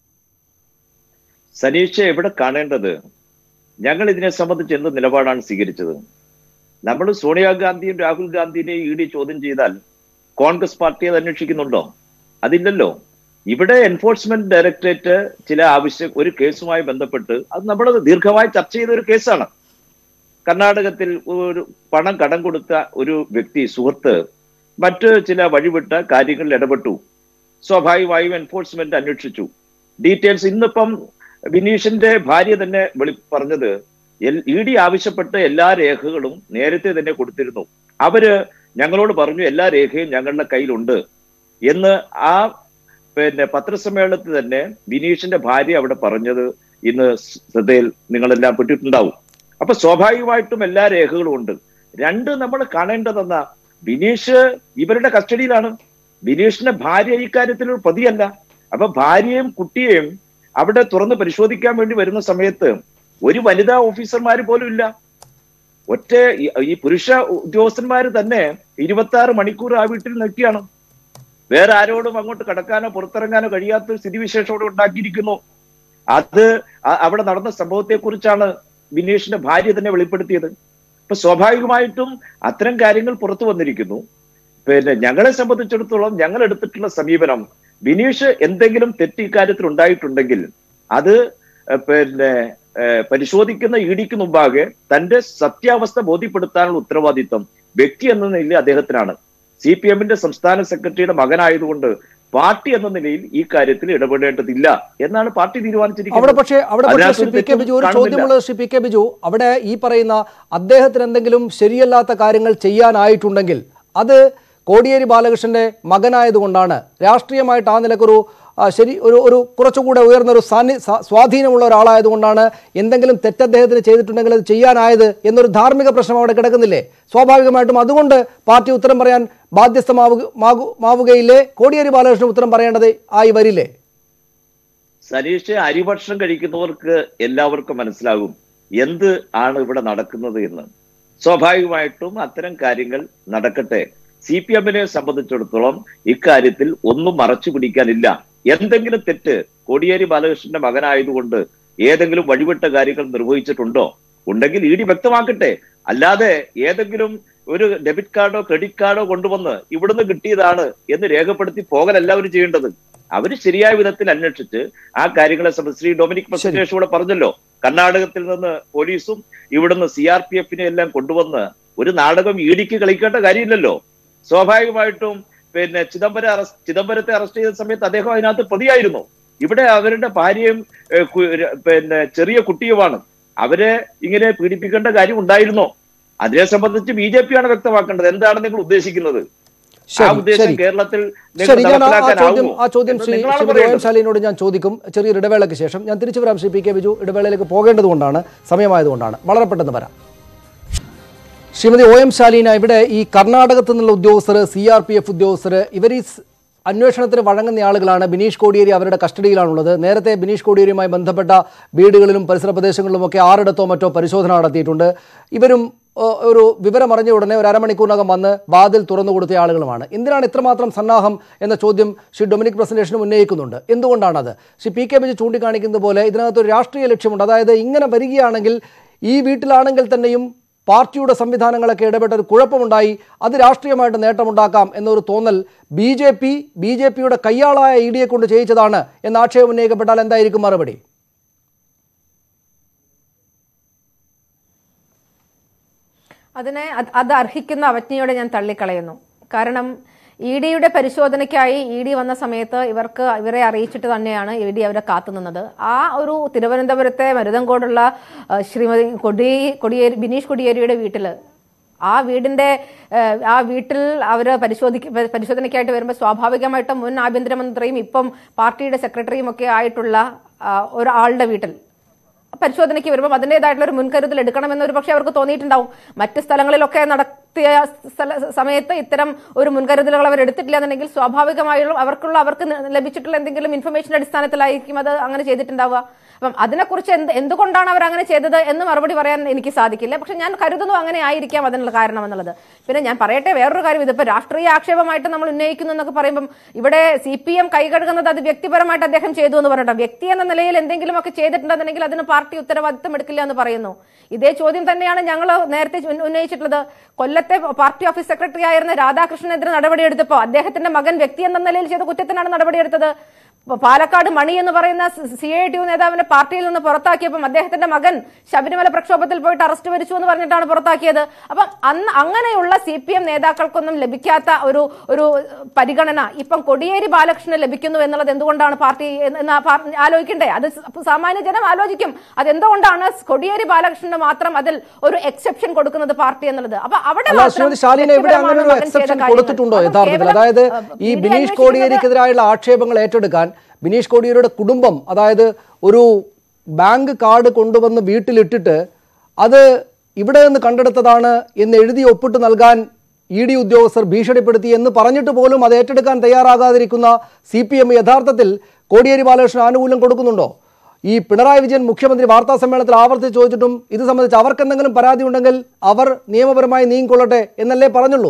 സനീഷ എവിടെ കാണേണ്ടത് ഞങ്ങൾ ഇതിനെ സംബന്ധിച്ച് എന്ത് നിലപാടാണ് സ്വീകരിച്ചത് നമ്മൾ സോണിയാഗാന്ധിയും രാഹുൽ ഗാന്ധിനെയും ഇ ഡി ചോദ്യം ചെയ്താൽ കോൺഗ്രസ് പാർട്ടി അത് അന്വേഷിക്കുന്നുണ്ടോ അതില്ലല്ലോ ഇവിടെ എൻഫോഴ്സ്മെന്റ് ഡയറക്ടറേറ്റ് ചില ആവശ്യം ഒരു കേസുമായി ബന്ധപ്പെട്ട് അത് നമ്മൾ ദീർഘമായി ചർച്ച ചെയ്ത ഒരു കേസാണ് കർണാടകത്തിൽ ഒരു പണം കടം കൊടുത്ത ഒരു വ്യക്തി സുഹൃത്ത് മറ്റ് ചില വഴിവിട്ട കാര്യങ്ങളിൽ ഇടപെട്ടു സ്വാഭാവികമായും എൻഫോഴ്സ്മെന്റ് അന്വേഷിച്ചു ഡീറ്റെയിൽസ് ഇന്നിപ്പം വിനീഷിന്റെ ഭാര്യ തന്നെ വെളി പറഞ്ഞത് ഇ ഡി ആവശ്യപ്പെട്ട് എല്ലാ രേഖകളും നേരത്തെ തന്നെ കൊടുത്തിരുന്നു അവര് ഞങ്ങളോട് പറഞ്ഞു എല്ലാ രേഖയും ഞങ്ങളുടെ കയ്യിലുണ്ട് എന്ന് ആ പിന്നെ പത്രസമ്മേളനത്തിൽ തന്നെ വിനീഷിന്റെ ഭാര്യ അവിടെ പറഞ്ഞത് ഇന്ന് ശ്രദ്ധയിൽ നിങ്ങളെല്ലാം പെട്ടിട്ടുണ്ടാവും അപ്പൊ സ്വാഭാവികമായിട്ടും എല്ലാ രേഖകളും ഉണ്ട് രണ്ട് നമ്മൾ കാണേണ്ടതെന്ന ബിനീഷ് ഇവരുടെ കസ്റ്റഡിയിലാണ് ബിനീഷിന്റെ ഭാര്യ ഇക്കാര്യത്തിൽ ഒരു പ്രതിയല്ല അപ്പൊ ഭാര്യയും കുട്ടിയെയും അവിടെ തുറന്ന് പരിശോധിക്കാൻ വേണ്ടി വരുന്ന സമയത്ത് ഒരു വനിതാ ഓഫീസർമാർ പോലും ഇല്ല ഒറ്റ ഈ- ഈ പുരുഷ ഉദ്യോഗസ്ഥന്മാർ തന്നെ ഇരുപത്തി ആറ് മണിക്കൂർ ആ വീട്ടിൽ നിൽക്കുകയാണ് വേറെ ആരോടും അങ്ങോട്ട് കടക്കാനോ പുറത്തിറങ്ങാനോ കഴിയാത്ത ഒരു സ്ഥിതിവിശേഷം അവിടെ ഉണ്ടാക്കിയിരിക്കുന്നു അത് അ- അവിടെ നടന്ന സംഭവത്തെ കുറിച്ചാണ് ബിനീഷിന്റെ ഭാര്യ തന്നെ വെളിപ്പെടുത്തിയത് അപ്പൊ സ്വാഭാവികമായിട്ടും അത്തരം കാര്യങ്ങൾ പുറത്തു വന്നിരിക്കുന്നു പിന്നെ ഞങ്ങളെ സംബന്ധിച്ചിടത്തോളം ഞങ്ങൾ എടുത്തിട്ടുള്ള സമീപനം ബിനീഷ് എന്തെങ്കിലും തെറ്റ് ഇക്കാര്യത്തിൽ ഉണ്ടായിട്ടുണ്ടെങ്കിൽ അത് ഏഹ്, പിന്നെ ഏഹ്, പരിശോധിക്കുന്ന ഇ ഡിക്ക് മുമ്പാകെ തന്റെ സത്യാവസ്ഥ ബോധ്യപ്പെടുത്താനുള്ള ഉത്തരവാദിത്വം വ്യക്തി എന്ന നിലയിൽ അദ്ദേഹത്തിനാണ് സി പി എമ്മിന്റെ സംസ്ഥാന സെക്രട്ടറിയുടെ മകനായതുകൊണ്ട് പാർട്ടി എന്ന നിലയിൽ ഈ കാര്യത്തിൽ ഇടപെടേണ്ടതില്ല എന്നാണ് പാർട്ടി അവിടെ തീരുമാനിച്ചിരിക്കുന്നത് പക്ഷേ അവിടെ പക്ഷേ അതിനകത്ത് ശ്രീ പി കെ തെറ്റും ബിജു ഒരു കാണുന്നില്ല. ചോദ്യമുള്ളത് ശ്രീ പി കെ ബിജു അവിടെ ഈ പറയുന്ന അദ്ദേഹത്തിന് എന്തെങ്കിലും ശരിയല്ലാത്ത കാര്യങ്ങൾ ചെയ്യാനായിട്ടുണ്ടെങ്കിൽ അത് കോടിയേരി ബാലകൃഷ്ണന്റെ മകനായതുകൊണ്ടാണ് രാഷ്ട്രീയമായിട്ട് ആ നിലക്കൊരു ആ, ശരി ഒരു ഒരു കുറച്ചുകൂടെ ഉയർന്നൊരു സാന്നി സാ- സ്വാധീനമുള്ള ഒരാളായതുകൊണ്ടാണ് എന്തെങ്കിലും തെറ്റ് അദ്ദേഹത്തിന് ചെയ്തിട്ടുണ്ടെങ്കിൽ അത് ചെയ്യാനായത് എന്നൊരു ധാർമ്മിക പ്രശ്നം അവിടെ കിടക്കുന്നില്ലേ സ്വാഭാവികമായിട്ടും അതുകൊണ്ട് പാർട്ടി ഉത്തരം പറയാൻ ബാധ്യസ്ഥമാവുക മാകു- മാവുകയില്ലേ കോടിയേരി ബാലകൃഷ്ണൻ ഉത്തരം പറയേണ്ടത് ആയി വരില്ലേ സനീഷ് അരിഭക്ഷണം കഴിക്കുന്നവർക്ക് എല്ലാവർക്കും മനസ്സിലാകും എന്ത് ആണ് ഇവിടെ നടക്കുന്നത് എന്ന് സ്വാഭാവികമായിട്ടും അത്തരം കാര്യങ്ങൾ നടക്കട്ടെ സി പി എമ്മിനെ സംബന്ധിച്ചിടത്തോളം ഇക്കാര്യത്തിൽ ഒന്നും മറച്ചു പിടിക്കാനില്ല എന്തെങ്കിലും തെറ്റ് കോടിയേരി ബാലകൃഷ്ണന്റെ മകനായതുകൊണ്ട് ഏതെങ്കിലും വഴിവിട്ട കാര്യങ്ങൾ നിർവഹിച്ചിട്ടുണ്ടോ ഉണ്ടെങ്കിൽ ഇ ഡി വ്യക്തമാക്കട്ടെ അല്ലാതെ ഏതെങ്കിലും ഒരു ഡെബിറ്റ് കാർഡോ ക്രെഡിറ്റ് കാർഡോ കൊണ്ടുവന്ന് ഇവിടുന്ന് കിട്ടിയതാണ് എന്ന് രേഖപ്പെടുത്തി പോകലല്ല അവർ ചെയ്യേണ്ടത് അവര് ശരിയായ വിധത്തിൽ അന്വേഷിച്ച് ആ കാര്യങ്ങളെ സംബന്ധിച്ച് ശ്രീ ഡൊമിനിക് പ്രസന്റേഷൻ കൂടെ പറഞ്ഞല്ലോ കർണാടകത്തിൽ നിന്ന് പോലീസും ഇവിടുന്ന് സി ആർ പി എഫിനെ എല്ലാം കൊണ്ടുവന്ന് ഒരു നാടകം ഇടിക്ക് കളിക്കേണ്ട കാര്യമില്ലല്ലോ സ്വാഭാവികമായിട്ടും പിന്നെ ചിദംബരം അറസ്റ്റ് ചിദംബരത്തെ അറസ്റ്റ് ചെയ്ത സമയത്ത് അദ്ദേഹം അതിനകത്ത് പ്രതിയായിരുന്നു ഇവിടെ അവരുടെ ഭാര്യയും ഏഹ്, കു- ര- പിന്നെ ചെറിയ കുട്ടിയുമാണ് അവരെ ഇങ്ങനെ പീഡിപ്പിക്കേണ്ട കാര്യം ഉണ്ടായിരുന്നോ അതിനെ സംബന്ധിച്ച് ബി ജെ പി ആണ് വ്യക്തമാക്കേണ്ടത് എന്താണ് നിങ്ങൾ ഉദ്ദേശിക്കുന്നത് ആ ശരി ഉദ്ദേശം ശരി കേരളത്തിൽ നിങ്ങൾ ശരി ഞാൻ ആ- ആ ചോദ്യം നടപ്പിലാക്കാനാവുമോ ആ ചോദ്യം എന്ന് ശ്രീ നിങ്ങളാണ് ശ്രീ പറയേണ്ടത്. രോഹൻ ശാലിനോട് ഞാൻ ചോദിക്കും ചെറിയൊരു ഇടവേളയ്ക്ക് ശേഷം ഞാൻ തിരിച്ചു വരാം ശ്രീ പി കെ ബിജു ഇടവേളയിലേക്ക് പോകേണ്ടതുകൊണ്ടാണ് സമയമായതുകൊണ്ടാണ് വളരെ പെട്ടെന്ന് വരാം ശ്രീമതി ഒ എം ശാലീന ഇവിടെ ഈ കർണാടകത്തിൽ നിന്നുള്ള ഉദ്യോഗസ്ഥർ സി ആർ പി എഫ് ഉദ്യോഗസ്ഥർ ഇവർ ഈ സ് അന്വേഷണത്തിന് വഴങ്ങുന്ന ആളുകളാണ് ബിനീഷ് കോടിയേരി അവരുടെ കസ്റ്റഡിയിലാണുള്ളത് നേരത്തെ ബിനീഷ് കോടിയേരിയുമായി ബന്ധപ്പെട്ട വീടുകളിലും പരിസര പ്രദേശങ്ങളിലുമൊക്കെ ആറിടത്തോ മറ്റോ പരിശോധന നടത്തിയിട്ടുണ്ട് ഇവരും ഏ, ഒരു വിവരം അറിഞ്ഞ ഉടനെ ഒരു അരമണിക്കൂറിനകം വന്ന് വാതിൽ തുറന്നു കൊടുത്ത ആളുകളുമാണ് എന്തിനാണ് ഇത്രമാത്രം സന്നാഹം എന്ന ചോദ്യം ശ്രീ ഡൊമിനിക് പ്രസന്റേഷനും ഉന്നയിക്കുന്നുണ്ട് എന്തുകൊണ്ടാണത് ശ്രീ പി കെ ബിജി ചൂണ്ടിക്കാണിക്കുന്നത് പോലെ ഇതിനകത്ത് ഒരു രാഷ്ട്രീയ ലക്ഷ്യമുണ്ട് അതായത് ഇങ്ങനെ വരികയാണെങ്കിൽ ഈ വീട്ടിലാണെങ്കിൽ തന്നെയും പാർട്ടിയുടെ സംവിധാനങ്ങളൊക്കെ ഇടപെട്ട ഒരു കുഴപ്പമുണ്ടായി അത് രാഷ്ട്രീയമായിട്ട് നേട്ടമുണ്ടാക്കാം എന്നൊരു തോന്നൽ B J P B J പിയുടെ കയ്യാളായ ഇ ഡിയെ കൊണ്ട് ചെയ്യിച്ചതാണ് എന്ന ആക്ഷേപം ഉന്നയിക്കപ്പെട്ടാൽ എന്തായിരിക്കും മറുപടി അതിനെ അത് അത് അർഹിക്കുന്ന അവജ്ഞയോടെ ഞാൻ തള്ളിക്കളയുന്നു കാരണം ഇ ഡിയുടെ പരിശോധനയ്ക്കായി ഇ ഡി വന്ന സമയത്ത് ഇവർക്ക് ഇവരെ അറിയിച്ചിട്ട് തന്നെയാണ് ഇ ഡി അവരെ കാത്തുനിന്നത് ആ ഒരു തിരുവനന്തപുരത്തെ മരുതങ്കോടുള്ള ആ, ശ്രീമതി കൊടി കൊടിയേരി ബിനീഷ് കൊടിയേരിയുടെ വീട്ടിൽ ആ വീടിന്റെ ഏഹ്, ആ വീട്ടിൽ അവർ പരിശോധിക്ക പരിശോധനയ്ക്കായിട്ട് വരുമ്പോൾ സ്വാഭാവികമായിട്ടും മുൻ ആഭ്യന്തരമന്ത്രിയും ഇപ്പം പാർട്ടിയുടെ സെക്രട്ടറിയും ഒക്കെ ആയിട്ടുള്ള ആ, ഒരാളുടെ വീട്ടിൽ പരിശോധനയ്ക്ക് വരുമ്പോൾ അതിൻ്റെതായിട്ടുള്ള ഒരു മുൻകരുതൽ എടുക്കണമെന്ന് ഒരു പക്ഷേ അവർക്ക് തോന്നിയിട്ടുണ്ടാവും മറ്റ് സ്ഥലങ്ങളിലൊക്കെ നടത്തിയ സ്ഥല സമയത്ത് ഇത്തരം ഒരു മുൻകരുതലുകൾ അവർ എടുത്തിട്ടില്ല എന്നുണ്ടെങ്കിൽ സ്വാഭാവികമായും അവർക്കുള്ള അവർക്ക് ന- ലഭിച്ചിട്ടുള്ള എന്തെങ്കിലും ഇൻഫർമേഷൻ അടിസ്ഥാനത്തിലായിരിക്കും അത് അങ്ങനെ ചെയ്തിട്ടുണ്ടാവുക അപ്പം അതിനെക്കുറിച്ച് എന്ത് എന്തുകൊണ്ടാണ് അവർ അങ്ങനെ ചെയ്തത് എന്ന് മറുപടി പറയാൻ എനിക്ക് സാധിക്കില്ല പക്ഷെ ഞാൻ കരുതുന്നു അങ്ങനെ ആയിരിക്കാം അതിനുള്ള കാരണം എന്നുള്ളത് പിന്നെ ഞാൻ പറയട്ടെ വേറൊരു കാര്യം ഇതിപ്പോൾ രാഷ്ട്രീയ ആക്ഷേപമായിട്ട് നമ്മൾ ഉന്നയിക്കുന്നു എന്നൊക്കെ പറയുമ്പം ഇവിടെ സി പി എം കൈകഴുകുന്നത് അത് വ്യക്തിപരമായിട്ട് അദ്ദേഹം ചെയ്തു എന്ന് പറഞ്ഞിട്ട് വ്യക്തി എന്ന നിലയിൽ എന്തെങ്കിലുമൊക്കെ ചെയ്തിട്ടുണ്ടെന്നുണ്ടെങ്കിൽ അതിന് പാർട്ടി ഉത്തരവാദിത്തം എടുക്കില്ല എന്ന് പറയുന്നു ഇതേ ചോദ്യം തന്നെയാണ് ഞങ്ങൾ നേരത്തെ ഉന്ന- ഉന്നയിച്ചിട്ടുള്ളത് കൊല്ലത്തെ പാർട്ടി ഓഫീസ് സെക്രട്ടറി ആയിരുന്ന രാധാകൃഷ്ണനെതിരെ നടപടിയെടുത്തപ്പോൾ അദ്ദേഹത്തിന്റെ മകൻ വ്യക്തി എന്ന നിലയിൽ ചെയ്ത കുറ്റത്തിനാണ് നടപടിയെടുത്തത് പ- പാലക്കാട് മണി എന്ന് പറയുന്ന സി ഐ ടി യു നേതാവിനെ പാർട്ടിയിൽ നിന്ന് പുറത്താക്കിയപ്പം അദ്ദേഹത്തിന്റെ മകൻ ശബരിമല പ്രക്ഷോഭത്തിൽ പോയിട്ട് അറസ്റ്റ് വരിച്ചു എന്ന് പറഞ്ഞിട്ടാണ് പുറത്താക്കിയത് അപ്പം അന്ന് അങ്ങനെയുള്ള സി പി എം നേതാക്കൾക്കൊന്നും ലഭിക്കാത്ത ഒരു ഒരു പരിഗണന ഇപ്പം കൊടിയേരി ബാലകൃഷ്ണന് ലഭിക്കുന്നു എന്നുള്ളത് എന്തുകൊണ്ടാണ് പാർട്ടി എന്ന് എന്ന് പാർ- ആലോചിക്കണ്ടേ അത് സ- സാമാന്യ ജനം ആലോചിക്കും അതെന്തുകൊണ്ടാണ് കൊടിയേരി ബാലകൃഷ്ണന് മാത്രം അതിൽ ഒരു എക്സെപ്ഷൻ കൊടുക്കുന്നത് പാർട്ടി എന്നുള്ളത് അപ്പൊ അവിടെ അല്ല മാത്രം ശ്രീമതി ശാലിന ഇവിടെ അങ്ങനെ ഒരു വ്യക്തിപരമാണ് മകൻ ചെയ്ത എക്സെപ്ഷൻ കാര്യങ്ങൾ. കൊടുത്തിട്ടുണ്ടോ അത് യഥാർത്ഥത്തിൽ കേവലം, അതായത് അഹ്, ഈ ഇഡി ബിനീഷ് അന്വേഷിക്കുന്നത് കോടിയേരിക്കെതിരായുള്ള ആക്ഷേപങ്ങൾ ഏറ്റെടുക്കാൻ ബിനീഷ് കോടിയേരിയുടെ കുടുംബം അതായത് ഒരു ബാങ്ക് കാർഡ് കൊണ്ടുവന്ന് വീട്ടിലിട്ടിട്ട് അത് ഇവിടെ നിന്ന് കണ്ടെടുത്തതാണ് എന്ന് എഴുതി ഒപ്പിട്ട് നൽകാൻ ഇ ഡി ഉദ്യോഗസ്ഥർ ഭീഷണിപ്പെടുത്തി എന്ന് പറഞ്ഞിട്ട് പോലും അത് ഏറ്റെടുക്കാൻ തയ്യാറാകാതിരിക്കുന്ന സി പി എം യഥാർത്ഥത്തിൽ കോടിയേരി ബാലകൃഷ്ണൻ ആനുകൂല്യം കൊടുക്കുന്നുണ്ടോ ഈ പിണറായി വിജയൻ മുഖ്യമന്ത്രി വാർത്താ സമ്മേളനത്തിൽ ആവർത്തിച്ച് ചോദിച്ചിട്ടും ഇത് സംബന്ധിച്ച് അവർക്ക് എന്തെങ്കിലും പരാതി ഉണ്ടെങ്കിൽ അവർ നിയമപരമായി നീങ്ങിക്കൊള്ളട്ടെ എന്നല്ലേ പറഞ്ഞുള്ളൂ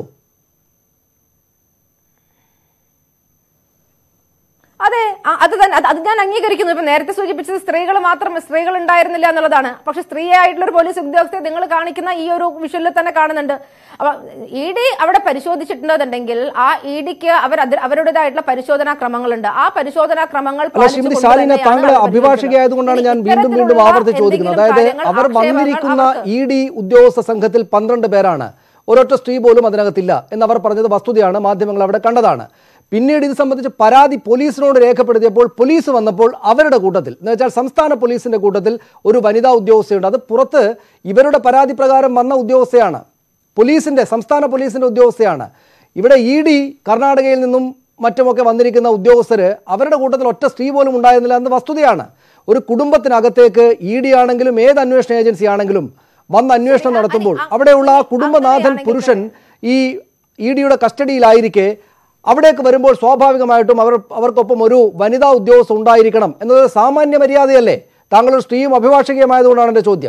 അതെ ആ- അത് തന്നെ അത് അത് ഞാൻ അംഗീകരിക്കുന്നു ഇപ്പൊ നേരത്തെ സൂചിപ്പിച്ചത് സ്ത്രീകൾ മാത്രം സ്ത്രീകൾ ഉണ്ടായിരുന്നില്ല എന്നുള്ളതാണ് പക്ഷെ സ്ത്രീയായിട്ടുള്ള ഒരു പോലീസ് ഉദ്യോഗസ്ഥയെ നിങ്ങൾ കാണിക്കുന്ന ഈ ഒരു വിഷ്വലിൽ തന്നെ കാണുന്നുണ്ട് അപ്പൊ ഇ ഡി അവിടെ പരിശോധിച്ചിട്ടുണ്ടെന്നുണ്ടെങ്കിൽ ആ ഇ ഡിക്ക് അവർ അത് അവരുടേതായിട്ടുള്ള പരിശോധനാ ക്രമങ്ങളുണ്ട് ആ പരിശോധനാ ക്രമങ്ങൾ അല്ല ശ്രീമതി പാലിച്ചുകൊണ്ട് ശാലിന തന്നെയാണ് താങ്കൾ അവർ അഭിഭാഷകയായതുകൊണ്ടാണ് ഞാൻ പരിശോധിച്ചത്. വീണ്ടും വീണ്ടും ഇത്തരത്തിലുള്ള ആവർത്തിച്ച് ചോദിക്കുന്നത് എന്തെങ്കിലും അതായത് കാര്യങ്ങൾ, അവർ ആക്ഷേപങ്ങൾ വന്നിരിക്കുന്ന അവർക്ക് ഇ ഡി ഉദ്യോഗസ്ഥ സംഘത്തിൽ പന്ത്രണ്ട് പേരാണ് ഒരൊറ്റ സ്ത്രീ പോലും അതിനകത്തില്ല എന്നവർ പറഞ്ഞത് വസ്തുതയാണ് മാധ്യമങ്ങൾ അവിടെ കണ്ടതാണ് പിന്നീട് ഇത് സംബന്ധിച്ച് പരാതി പോലീസിനോട് രേഖപ്പെടുത്തിയപ്പോൾ പോലീസ് വന്നപ്പോൾ അവരുടെ കൂട്ടത്തിൽ എന്ന് വെച്ചാൽ സംസ്ഥാന പോലീസിന്റെ കൂട്ടത്തിൽ ഒരു വനിതാ ഉദ്യോഗസ്ഥയുണ്ട് അത് പുറത്ത് ഇവരുടെ പരാതി പ്രകാരം വന്ന ഉദ്യോഗസ്ഥയാണ് പോലീസിന്റെ സംസ്ഥാന പോലീസിന്റെ ഉദ്യോഗസ്ഥയാണ് ഇവിടെ ഇ ഡി കർണാടകയിൽ നിന്നും മറ്റുമൊക്കെ വന്നിരിക്കുന്ന ഉദ്യോഗസ്ഥര് അവരുടെ കൂട്ടത്തിൽ ഒറ്റ സ്ത്രീ പോലും ഉണ്ടായിരുന്നില്ല എന്ന വസ്തുതയാണ് ഒരു കുടുംബത്തിനകത്തേക്ക് ഇ ഡി ആണെങ്കിലും ഏത് അന്വേഷണ ഏജൻസി ആണെങ്കിലും വന്ന് അന്വേഷണം നടത്തുമ്പോൾ അവിടെയുള്ള ആ കുടുംബനാഥൻ പുരുഷൻ ഈ ഇ ഡിയുടെ കസ്റ്റഡിയിലായിരിക്കെ അവിടേക്ക് വരുമ്പോൾ സ്വാഭാവികമായിട്ടും അവർ അവർക്കൊപ്പം ഒരു വനിതാ ഉദ്യോഗസ്ഥ ഉണ്ടായിരിക്കണം എന്നത് സാമാന്യ മര്യാദയല്ലേ താങ്കൾ ഒരു സ്ത്രീയും അഭിഭാഷകയുമായതുകൊണ്ടാണ് എൻ്റെ ചോദ്യം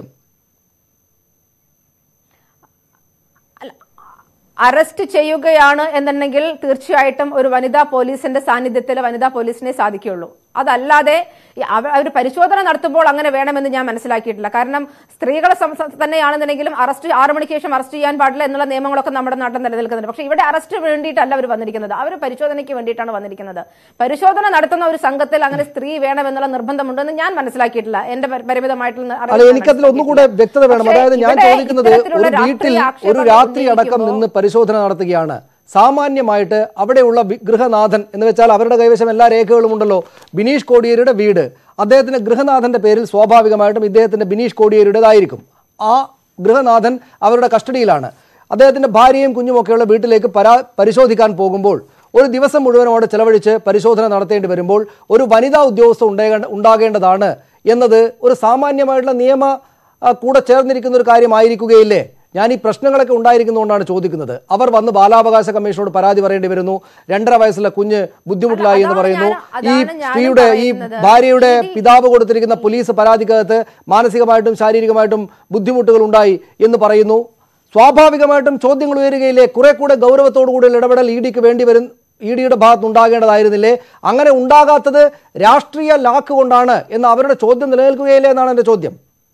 അറസ്റ്റ് ചെയ്യുകയാണ് എന്നുണ്ടെങ്കിൽ തീർച്ചയായിട്ടും ഒരു വനിതാ പോലീസിന്റെ സാന്നിധ്യത്തിൽ വനിതാ പോലീസിനെ സാധിക്കുകയുള്ളൂ അതല്ലാതെ അവർ പരിശോധന നടത്തുമ്പോൾ അങ്ങനെ വേണമെന്ന് ഞാൻ മനസ്സിലാക്കിയിട്ടില്ല കാരണം സ്ത്രീകളെ സം- സം- തന്നെയാണെന്നുണ്ടെങ്കിലും അറസ്റ്റ് ആറു മണിക്ക് ശേഷം അറസ്റ്റ് ചെയ്യാൻ പാടില്ല എന്നുള്ള നിയമങ്ങളൊക്കെ നമ്മുടെ നാട്ടിൽ നിലനിൽക്കുന്നുണ്ട് പക്ഷേ ഇവിടെ അറസ്റ്റ് വേണ്ടിയിട്ടല്ല അവർ വന്നിരിക്കുന്നത് അവർ പരിശോധനയ്ക്ക് വേണ്ടിയിട്ടാണ് വന്നിരിക്കുന്നത് പരിശോധന നടത്തുന്ന ഒരു സംഘത്തിൽ അങ്ങനെ സ്ത്രീ വേണമെന്നുള്ള നിർബന്ധമുണ്ടെന്ന് ഞാൻ മനസ്സിലാക്കിയിട്ടില്ല എന്റെ പരി- പരിമിതമായിട്ടുള്ള അറിവിൽ അല്ല ഞാൻ എനിക്കതിൽ ഒന്നുകൂടെ വ്യക്തത വേണം പക്ഷേ അതായത് ഞാൻ ഇവിടെ ചോദിക്കുന്നത് ഇത്തരത്തിലുള്ള ഒരു വീട്ടിൽ രാഷ്ട്രീയ ഒരു ആക്ഷേപങ്ങൾ രാത്രി അടക്കം ഉന്നയിക്കുമ്പോൾ നിന്ന് പരിശോധന നടത്തുകയാണ് സാമാന്യമായിട്ട് അവിടെയുള്ള വി- ഗൃഹനാഥൻ എന്ന് വെച്ചാൽ അവരുടെ കൈവശം എല്ലാ രേഖകളും ഉണ്ടല്ലോ ബിനീഷ് കോടിയേരിയുടെ വീട് അദ്ദേഹത്തിന്റെ ഗൃഹനാഥന്റെ പേരിൽ സ്വാഭാവികമായിട്ടും ഇദ്ദേഹത്തിന്റെ ബിനീഷ് കോടിയേരിയുടേതായിരിക്കും ആ ഗൃഹനാഥൻ അവരുടെ കസ്റ്റഡിയിലാണ് അദ്ദേഹത്തിന്റെ ഭാര്യയും കുഞ്ഞുമൊക്കെയുള്ള വീട്ടിലേക്ക് പരാ പരിശോധിക്കാൻ പോകുമ്പോൾ ഒരു ദിവസം മുഴുവൻ അവിടെ ചെലവഴിച്ച് പരിശോധന നടത്തേണ്ടി വരുമ്പോൾ ഒരു വനിതാ ഉദ്യോഗസ്ഥ ഉണ്ടാകേണ്ട ഉണ്ടാകേണ്ടതാണ് എന്നത് ഒരു സാമാന്യമായിട്ടുള്ള നിയമ ആ, കൂടെ ചേർന്നിരിക്കുന്ന ഒരു കാര്യമായിരിക്കുകയില്ലേ ഞാൻ ഈ പ്രശ്നങ്ങളൊക്കെ ഉണ്ടായിരിക്കുന്നതുകൊണ്ടാണ് ചോദിക്കുന്നത് അവർ വന്ന് ബാലാവകാശ കമ്മീഷനോട് പരാതി പറയേണ്ടി വരുന്നു രണ്ടര വയസ്സുള്ള കുഞ്ഞ് ബുദ്ധിമുട്ടിലായി എന്ന് അതാണ് പറയുന്നു ഞാൻ- ഈ അതാണ് ഞാനും സ്ത്രീയുടെ ഈ പറയുന്നത്. ഭാര്യയുടെ ഇത് പിതാവ് കൊടുത്തിരിക്കുന്ന പോലീസ് പരാതിക്കകത്ത് മാനസികമായിട്ടും ശാരീരികമായിട്ടും ബുദ്ധിമുട്ടുകൾ ഉണ്ടായി എന്ന് പറയുന്നു സ്വാഭാവികമായിട്ടും ചോദ്യങ്ങൾ ഉയരുകയില്ലേ കുറെ കൂടെ ഗൗരവത്തോടു കൂടിയുള്ള ഇടപെടൽ ഇ ഡിക്ക് വേണ്ടി വരും ഇ ഡിയുടെ ഭാഗത്ത് ഉണ്ടാകേണ്ടതായിരുന്നില്ലേ അങ്ങനെ ഉണ്ടാകാത്തത് രാഷ്ട്രീയ ലാക്ക് കൊണ്ടാണ് എന്ന് അവരുടെ ചോദ്യം നിലനിൽക്കുകയില്ലേ എന്നാണ് എൻ്റെ ചോദ്യം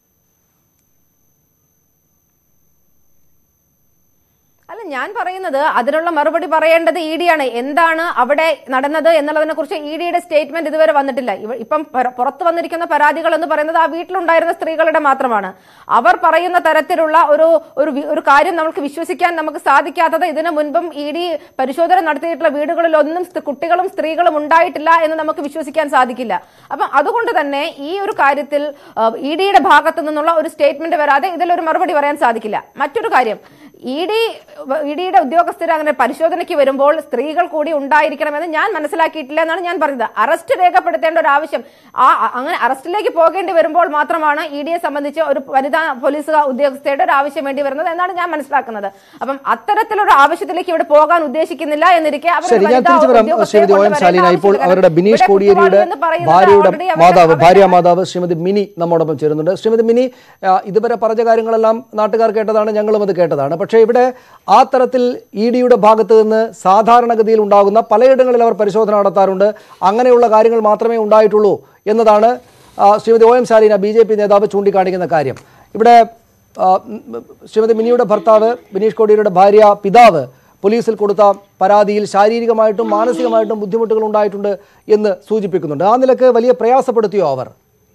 അല്ല ഞാൻ പറയുന്നത് അതിനുള്ള മറുപടി പറയേണ്ടത് ഇ ഡി ആണ് എന്താണ് അവിടെ നടന്നത് എന്നുള്ളതിനെ കുറിച്ച് ഇ ഡിയുടെ സ്റ്റേറ്റ്മെന്റ് ഇതുവരെ വന്നിട്ടില്ല ഇവ- ഇപ്പം പര- പുറത്തു വന്നിരിക്കുന്ന പരാതികൾ എന്ന് പറയുന്നത് ആ വീട്ടിലുണ്ടായിരുന്ന സ്ത്രീകളുടെ മാത്രമാണ് അവർ പറയുന്ന തരത്തിലുള്ള ഒരു ഒരു വി- ഒരു കാര്യം നമുക്ക് വിശ്വസിക്കാൻ നമുക്ക് സാധിക്കാത്തത് ഇതിനു മുൻപും ഇ ഡി പരിശോധന നടത്തിയിട്ടുള്ള വീടുകളിലൊന്നും സ്ത്രീ- കുട്ടികളും സ്ത്രീകളും ഉണ്ടായിട്ടില്ല എന്ന് നമുക്ക് വിശ്വസിക്കാൻ സാധിക്കില്ല അപ്പം അതുകൊണ്ട് തന്നെ ഈ ഒരു കാര്യത്തിൽ ഇ ഡിയുടെ ഭാഗത്തു നിന്നുള്ള ഒരു സ്റ്റേറ്റ്മെന്റ് വരാതെ ഇതിലൊരു മറുപടി പറയാൻ സാധിക്കില്ല മറ്റൊരു കാര്യം ഇ ഡി ഇ ഡിയുടെ ഉദ്യോഗസ്ഥർ അങ്ങനെ പരിശോധനയ്ക്ക് വരുമ്പോൾ സ്ത്രീകൾ കൂടി ഉണ്ടായിരിക്കണമെന്ന് ഞാൻ മനസ്സിലാക്കിയിട്ടില്ല എന്നാണ് ഞാൻ പറയുന്നത് അറസ്റ്റ് രേഖപ്പെടുത്തേണ്ട ഒരു ആവശ്യം ആ അ- അങ്ങനെ അറസ്റ്റിലേക്ക് പോകേണ്ടി വരുമ്പോൾ മാത്രമാണ് ഇ ഡിയെ സംബന്ധിച്ച് ഒരു വനിതാ പോലീസ് ഉദ്യോഗസ്ഥയുടെ ഒരു ആവശ്യം വേണ്ടി വരുന്നത് എന്നാണ് ഞാൻ മനസ്സിലാക്കുന്നത് അപ്പം അത്തരത്തിലൊരു ആവശ്യത്തിലേക്ക് ഇവിടെ പോകാൻ ഉദ്ദേശിക്കുന്നില്ല എന്നിരിക്കെ അവർ ഒരു ശരി ഞാൻ വനിതാ തിരിച്ചു വരാം ഉദ്യോഗസ്ഥയെ ശ്രീമതി ഒ എം കൊണ്ടുവരേണ്ട ശാലിന ഇപ്പോൾ ആവശ്യമില്ല. അവരുടെ ബിനീഷ് ഇവിടെ കോടിയേരിയുടെ കുറ്റവാളി എന്ന് പറയുന്നത് ഭാര്യയുടെ already അവരുടെ- മാതാവ് അവരുടെ- ഭാര്യ മാതാവ് ശ്രീമതി മിനി നമ്മോടൊപ്പം ചേരുന്നുണ്ട് ശ്രീമതി മിനി ആ, ഇതുവരെ പറഞ്ഞ കാര്യങ്ങളെല്ലാം നാട്ടുകാർ കേട്ടതാണ് ഞങ്ങളും അത് കേട്ടതാണ് പക്ഷേ ഇവിടെ ആ തരത്തിൽ ഇ ഡിയുടെ ഭാഗത്ത് നിന്ന് സാധാരണഗതിയിൽ ഉണ്ടാകുന്ന പലയിടങ്ങളിൽ അവർ പരിശോധന നടത്താറുണ്ട് അങ്ങനെയുള്ള കാര്യങ്ങൾ മാത്രമേ ഉണ്ടായിട്ടുള്ളൂ എന്നതാണ് ആ, Shrimati O M Shalina B J P നേതാവ് ചൂണ്ടിക്കാണിക്കുന്ന കാര്യം ഇവിടെ ആ, ഉം, ശ്രീമതി മിനിയുടെ ഭർത്താവ് ബിനീഷ് കോടിയേരിയുടെ ഭാര്യ പിതാവ് പോലീസിൽ കൊടുത്ത പരാതിയിൽ ശാരീരികമായിട്ടും മാനസികമായിട്ടും ബുദ്ധിമുട്ടുകൾ ഉണ്ടായിട്ടുണ്ട് എന്ന് സൂചിപ്പിക്കുന്നുണ്ട് ആ നിലക്ക് വലിയ പ്രയാസപ്പെടുത്തിയോ അവർ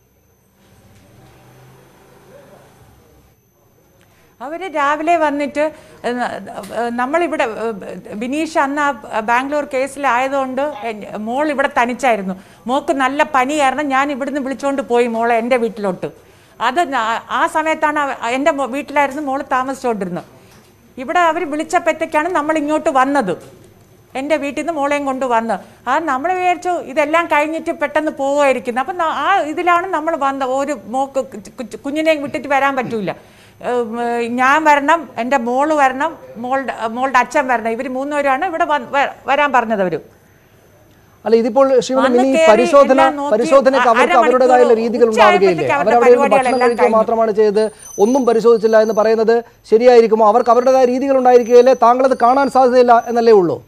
അവർ രാവിലെ വന്നിട്ട് ഏഹ്, ഏഹ്, നമ്മളിവിടെ ഏഹ്, ബിനീഷ് അന്ന് ആ ബാംഗ്ലൂർ കേസിലായതുകൊണ്ട് എൻ- മോൾ ഇവിടെ തനിച്ചായിരുന്നു മോക്ക് നല്ല പനി കാരണം ഞാൻ ഇവിടുന്ന് വിളിച്ചുകൊണ്ട് പോയി മോളെ എൻ്റെ വീട്ടിലോട്ട് അത് ഞാ- ആ സമയത്താണ് അവ- എൻ്റെ മോ- വീട്ടിലായിരുന്നു മോൾ താമസിച്ചുകൊണ്ടിരുന്നത് ഇവിടെ അവർ വിളിച്ചപ്പോഴത്തേക്കാണ് നമ്മൾ ഇങ്ങോട്ട് വന്നത് എൻ്റെ വീട്ടിൽ നിന്ന് മോളെയും കൊണ്ട് വന്ന് ആ നമ്മൾ വിചാരിച്ചു ഇതെല്ലാം കഴിഞ്ഞിട്ട് പെട്ടെന്ന് പോവുമായിരിക്കുന്നത് അപ്പം ന- ആ ഇതിലാണ് നമ്മൾ വന്നത് ഒരു മോക്ക് കു- കുഞ്ഞിനെയും വിട്ടിട്ട് വരാൻ പറ്റൂല ഉം, ഞാൻ വരണം എൻ്റെ മോള് വരണം മോളുടെ മോളുടെ അച്ഛൻ വരണം ഇവർ മൂന്നുപേരാണ് ഇവിടെ വന്ന് വ- വരാൻ പറഞ്ഞത് അവർ അല്ല ഇതിപ്പോൾ ശ്രീമതി വന്ന് മിനി കേറി പരിശോധന എല്ലാം നോക്കി പരിശോധനയ്ക്ക് അവർക്ക് അരമണിക്കൂർ അവരുടേതായുള്ള രീതികൾ ഉണ്ടാവുകയില്ലേ ഉച്ചയായപ്പോഴത്തേക്ക് അവരുടെ അവരവിടെ ഇരുന്ന് ഭക്ഷണം പരിപാടികളെല്ലാം കഴിക്കുക കഴിഞ്ഞു. മാത്രമാണ് ചെയ്തത് ഒന്നും പരിശോധിച്ചില്ല എന്ന് പറയുന്നത് ശരിയായിരിക്കുമോ അവർക്ക് അവരുടേതായ രീതികൾ ഉണ്ടായിരിക്കുകയില്ലേ താങ്കളത് കാണാൻ സാധ്യതയില്ല എന്നല്ലേ ഉള്ളൂ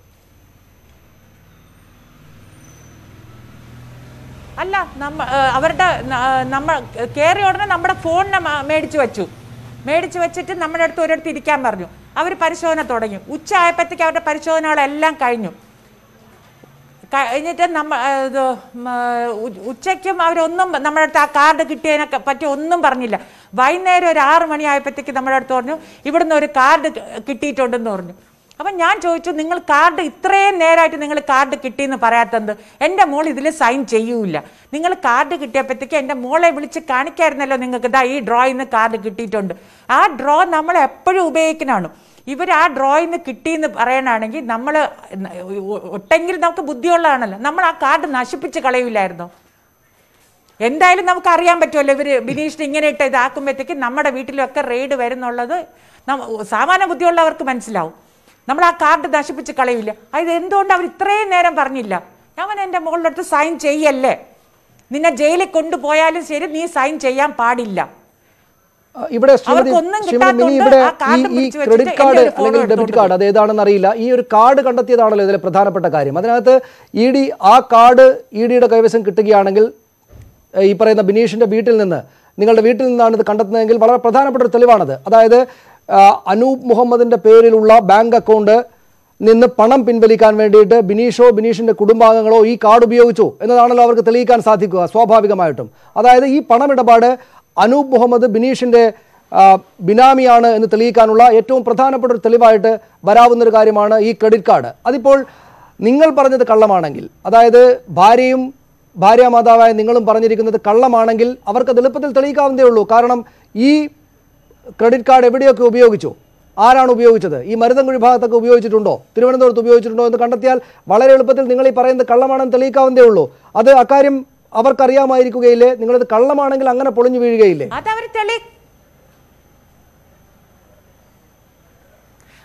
അല്ല നമ്മ ഏഹ് അവരുടെ ന- ഏഹ് നമ്മൾ കയറിയ ഉടനെ നമ്മുടെ ഫോണിനെ മ- മേടിച്ചു വെച്ചു മേടിച്ചു വെച്ചിട്ട് നമ്മുടെ അടുത്ത് ഒരിടത്ത് ഇരിക്കാൻ പറഞ്ഞു അവർ പരിശോധന തുടങ്ങി ഉച്ച ആയപ്പോഴത്തേക്ക് അവരുടെ പരിശോധനകളെല്ലാം കഴിഞ്ഞു കഴിഞ്ഞിട്ട് നമ്മ ഏഹ് ഇത് മ, ഉ- ഉച്ചയ്ക്കും അവരൊന്നും നമ്മുടെ അടുത്ത് ആ കാർഡ് കിട്ടിയതിനെ പറ്റി ഒന്നും പറഞ്ഞില്ല വൈകുന്നേരം ഒരു ആറ് മണിയായപ്പോഴത്തേക്ക് നമ്മുടെ അടുത്ത് പറഞ്ഞു ഇവിടുന്ന് ഒരു കാർഡ് കിട്ടിയിട്ടുണ്ടെന്ന് പറഞ്ഞു അപ്പം ഞാൻ ചോദിച്ചു നിങ്ങൾ കാർഡ് ഇത്രയും നേരമായിട്ട് നിങ്ങൾ കാർഡ് കിട്ടിയെന്ന് പറയാത്തത് എൻ്റെ മോൾ ഇതിൽ സൈൻ ചെയ്യൂല നിങ്ങൾ കാർഡ് കിട്ടിയപ്പോഴത്തേക്ക് എൻ്റെ മോളെ വിളിച്ച് കാണിക്കായിരുന്നല്ലോ നിങ്ങൾക്ക് ഇതാ ഈ ഡ്രോയിൽ നിന്ന് കാർഡ് കിട്ടിയിട്ടുണ്ട് ആ ഡ്രോ നമ്മൾ എപ്പോഴും ഉപയോഗിക്കുന്നതാണ് ഇവർ ആ ഡ്രോയിൽ നിന്ന് കിട്ടിയെന്ന് പറയണാണെങ്കിൽ നമ്മൾ ഒട്ടെങ്കിൽ നമുക്ക് ബുദ്ധിയുള്ളതാണല്ലോ നമ്മൾ ആ കാർഡ് നശിപ്പിച്ച് കളയൂലായിരുന്നോ എന്തായാലും നമുക്ക് അറിയാൻ പറ്റുമല്ലോ ഇവർ ബിനീഷിന് ഇങ്ങനെ ഇട്ട് ഇതാക്കുമ്പോഴത്തേക്ക് നമ്മുടെ വീട്ടിലൊക്കെ റെയ്ഡ് വരുന്നുള്ളത് നമ്മ- സാമാന്യ ബുദ്ധിയുള്ളവർക്ക് മനസ്സിലാവും നമ്മൾ ആ കാർഡ് നശിപ്പിച്ച് കളയില്ല അത് എന്തുകൊണ്ട് അവർ ഇത്രയും നേരം പറഞ്ഞില്ല ഞാൻ എൻ്റെ മോളുടെ അടുത്ത് സൈൻ ചെയ്യല്ലേ നിന്നെ ജയിലിൽ കൊണ്ടുപോയാലും ശരി നീ സൈൻ ചെയ്യാൻ പാടില്ല ആ, ഇവിടെ ശ്രീമതി അവർക്കൊന്നും ശ്രീമതി മിനി കിട്ടാത്തതുകൊണ്ട് ഇവിടെ ആ കാർഡ് ഈ ഈ പിടിച്ച് ക്രെഡിറ്റ് വെച്ചിട്ട് കാർഡ് എൻ്റെ ഒരു ഫോട്ടോ അല്ലെങ്കിൽ ഡെബിറ്റ് എടുത്തോണ്ട് കാർഡ് അത് ഏതാണെന്ന് അറിയില്ല ഈ ഒരു കാർഡ് കണ്ടെത്തിയതാണല്ലോ ഇതിലെ പ്രധാനപ്പെട്ട കാര്യം അതിനകത്ത് ഇ ഡി ആ കാർഡ് ഇ ഡിയുടെ കൈവശം കിട്ടുകയാണെങ്കിൽ ഏഹ്, ഈ പറയുന്ന ബിനീഷിന്റെ വീട്ടിൽ നിന്ന് നിങ്ങളുടെ വീട്ടിൽ നിന്നാണ് ഇത് കണ്ടെത്തുന്നതെങ്കിൽ വളരെ പ്രധാനപ്പെട്ട ഒരു തെളിവാണത് അതായത് ആ, അനൂപ് മുഹമ്മദിന്റെ പേരിലുള്ള ബാങ്ക് അക്കൗണ്ട് നിന്ന് പണം പിൻവലിക്കാൻ വേണ്ടിയിട്ട് ബിനീഷോ ബിനീഷിന്റെ കുടുംബാംഗങ്ങളോ ഈ കാർഡ് ഉപയോഗിച്ചു എന്നതാണല്ലോ അവർക്ക് തെളിയിക്കാൻ സാധിക്കുക സ്വാഭാവികമായിട്ടും അതായത് ഈ പണമിടപാട് അനൂപ് മുഹമ്മദ് ബിനീഷിന്റെ ആ, ബിനാമിയാണ് എന്ന് തെളിയിക്കാനുള്ള ഏറ്റവും പ്രധാനപ്പെട്ട ഒരു തെളിവായിട്ട് വരാവുന്ന ഒരു കാര്യമാണ് ഈ ക്രെഡിറ്റ് കാർഡ് അതിപ്പോൾ നിങ്ങൾ പറഞ്ഞത് കള്ളമാണെങ്കിൽ അതായത് ഭാര്യയും ഭാര്യ മാതാവായ നിങ്ങളും പറഞ്ഞിരിക്കുന്നത് കള്ളമാണെങ്കിൽ അവർക്കത് എളുപ്പത്തിൽ തെളിയിക്കാവുന്നതേ ഉള്ളൂ കാരണം ഈ ക്രെഡിറ്റ് കാർഡ് എവിടെയൊക്കെ ഉപയോഗിച്ചു ആരാണ് ഉപയോഗിച്ചത് ഈ മരുതൻകുഴി ഭാഗത്തൊക്കെ ഉപയോഗിച്ചിട്ടുണ്ടോ തിരുവനന്തപുരത്ത് ഉപയോഗിച്ചിട്ടുണ്ടോ എന്ന് കണ്ടെത്തിയാൽ വളരെ എളുപ്പത്തിൽ നിങ്ങൾ ഈ പറയുന്നത് കള്ളമാണെന്ന് തെളിയിക്കാവുന്നതേ ഉള്ളൂ അത് അക്കാര്യം അവർക്കറിയാമായിരിക്കുകയില്ലേ നിങ്ങളിത് കള്ളമാണെങ്കിൽ അങ്ങനെ പൊളിഞ്ഞു വീഴുകയില്ലേ അതവർ തെളി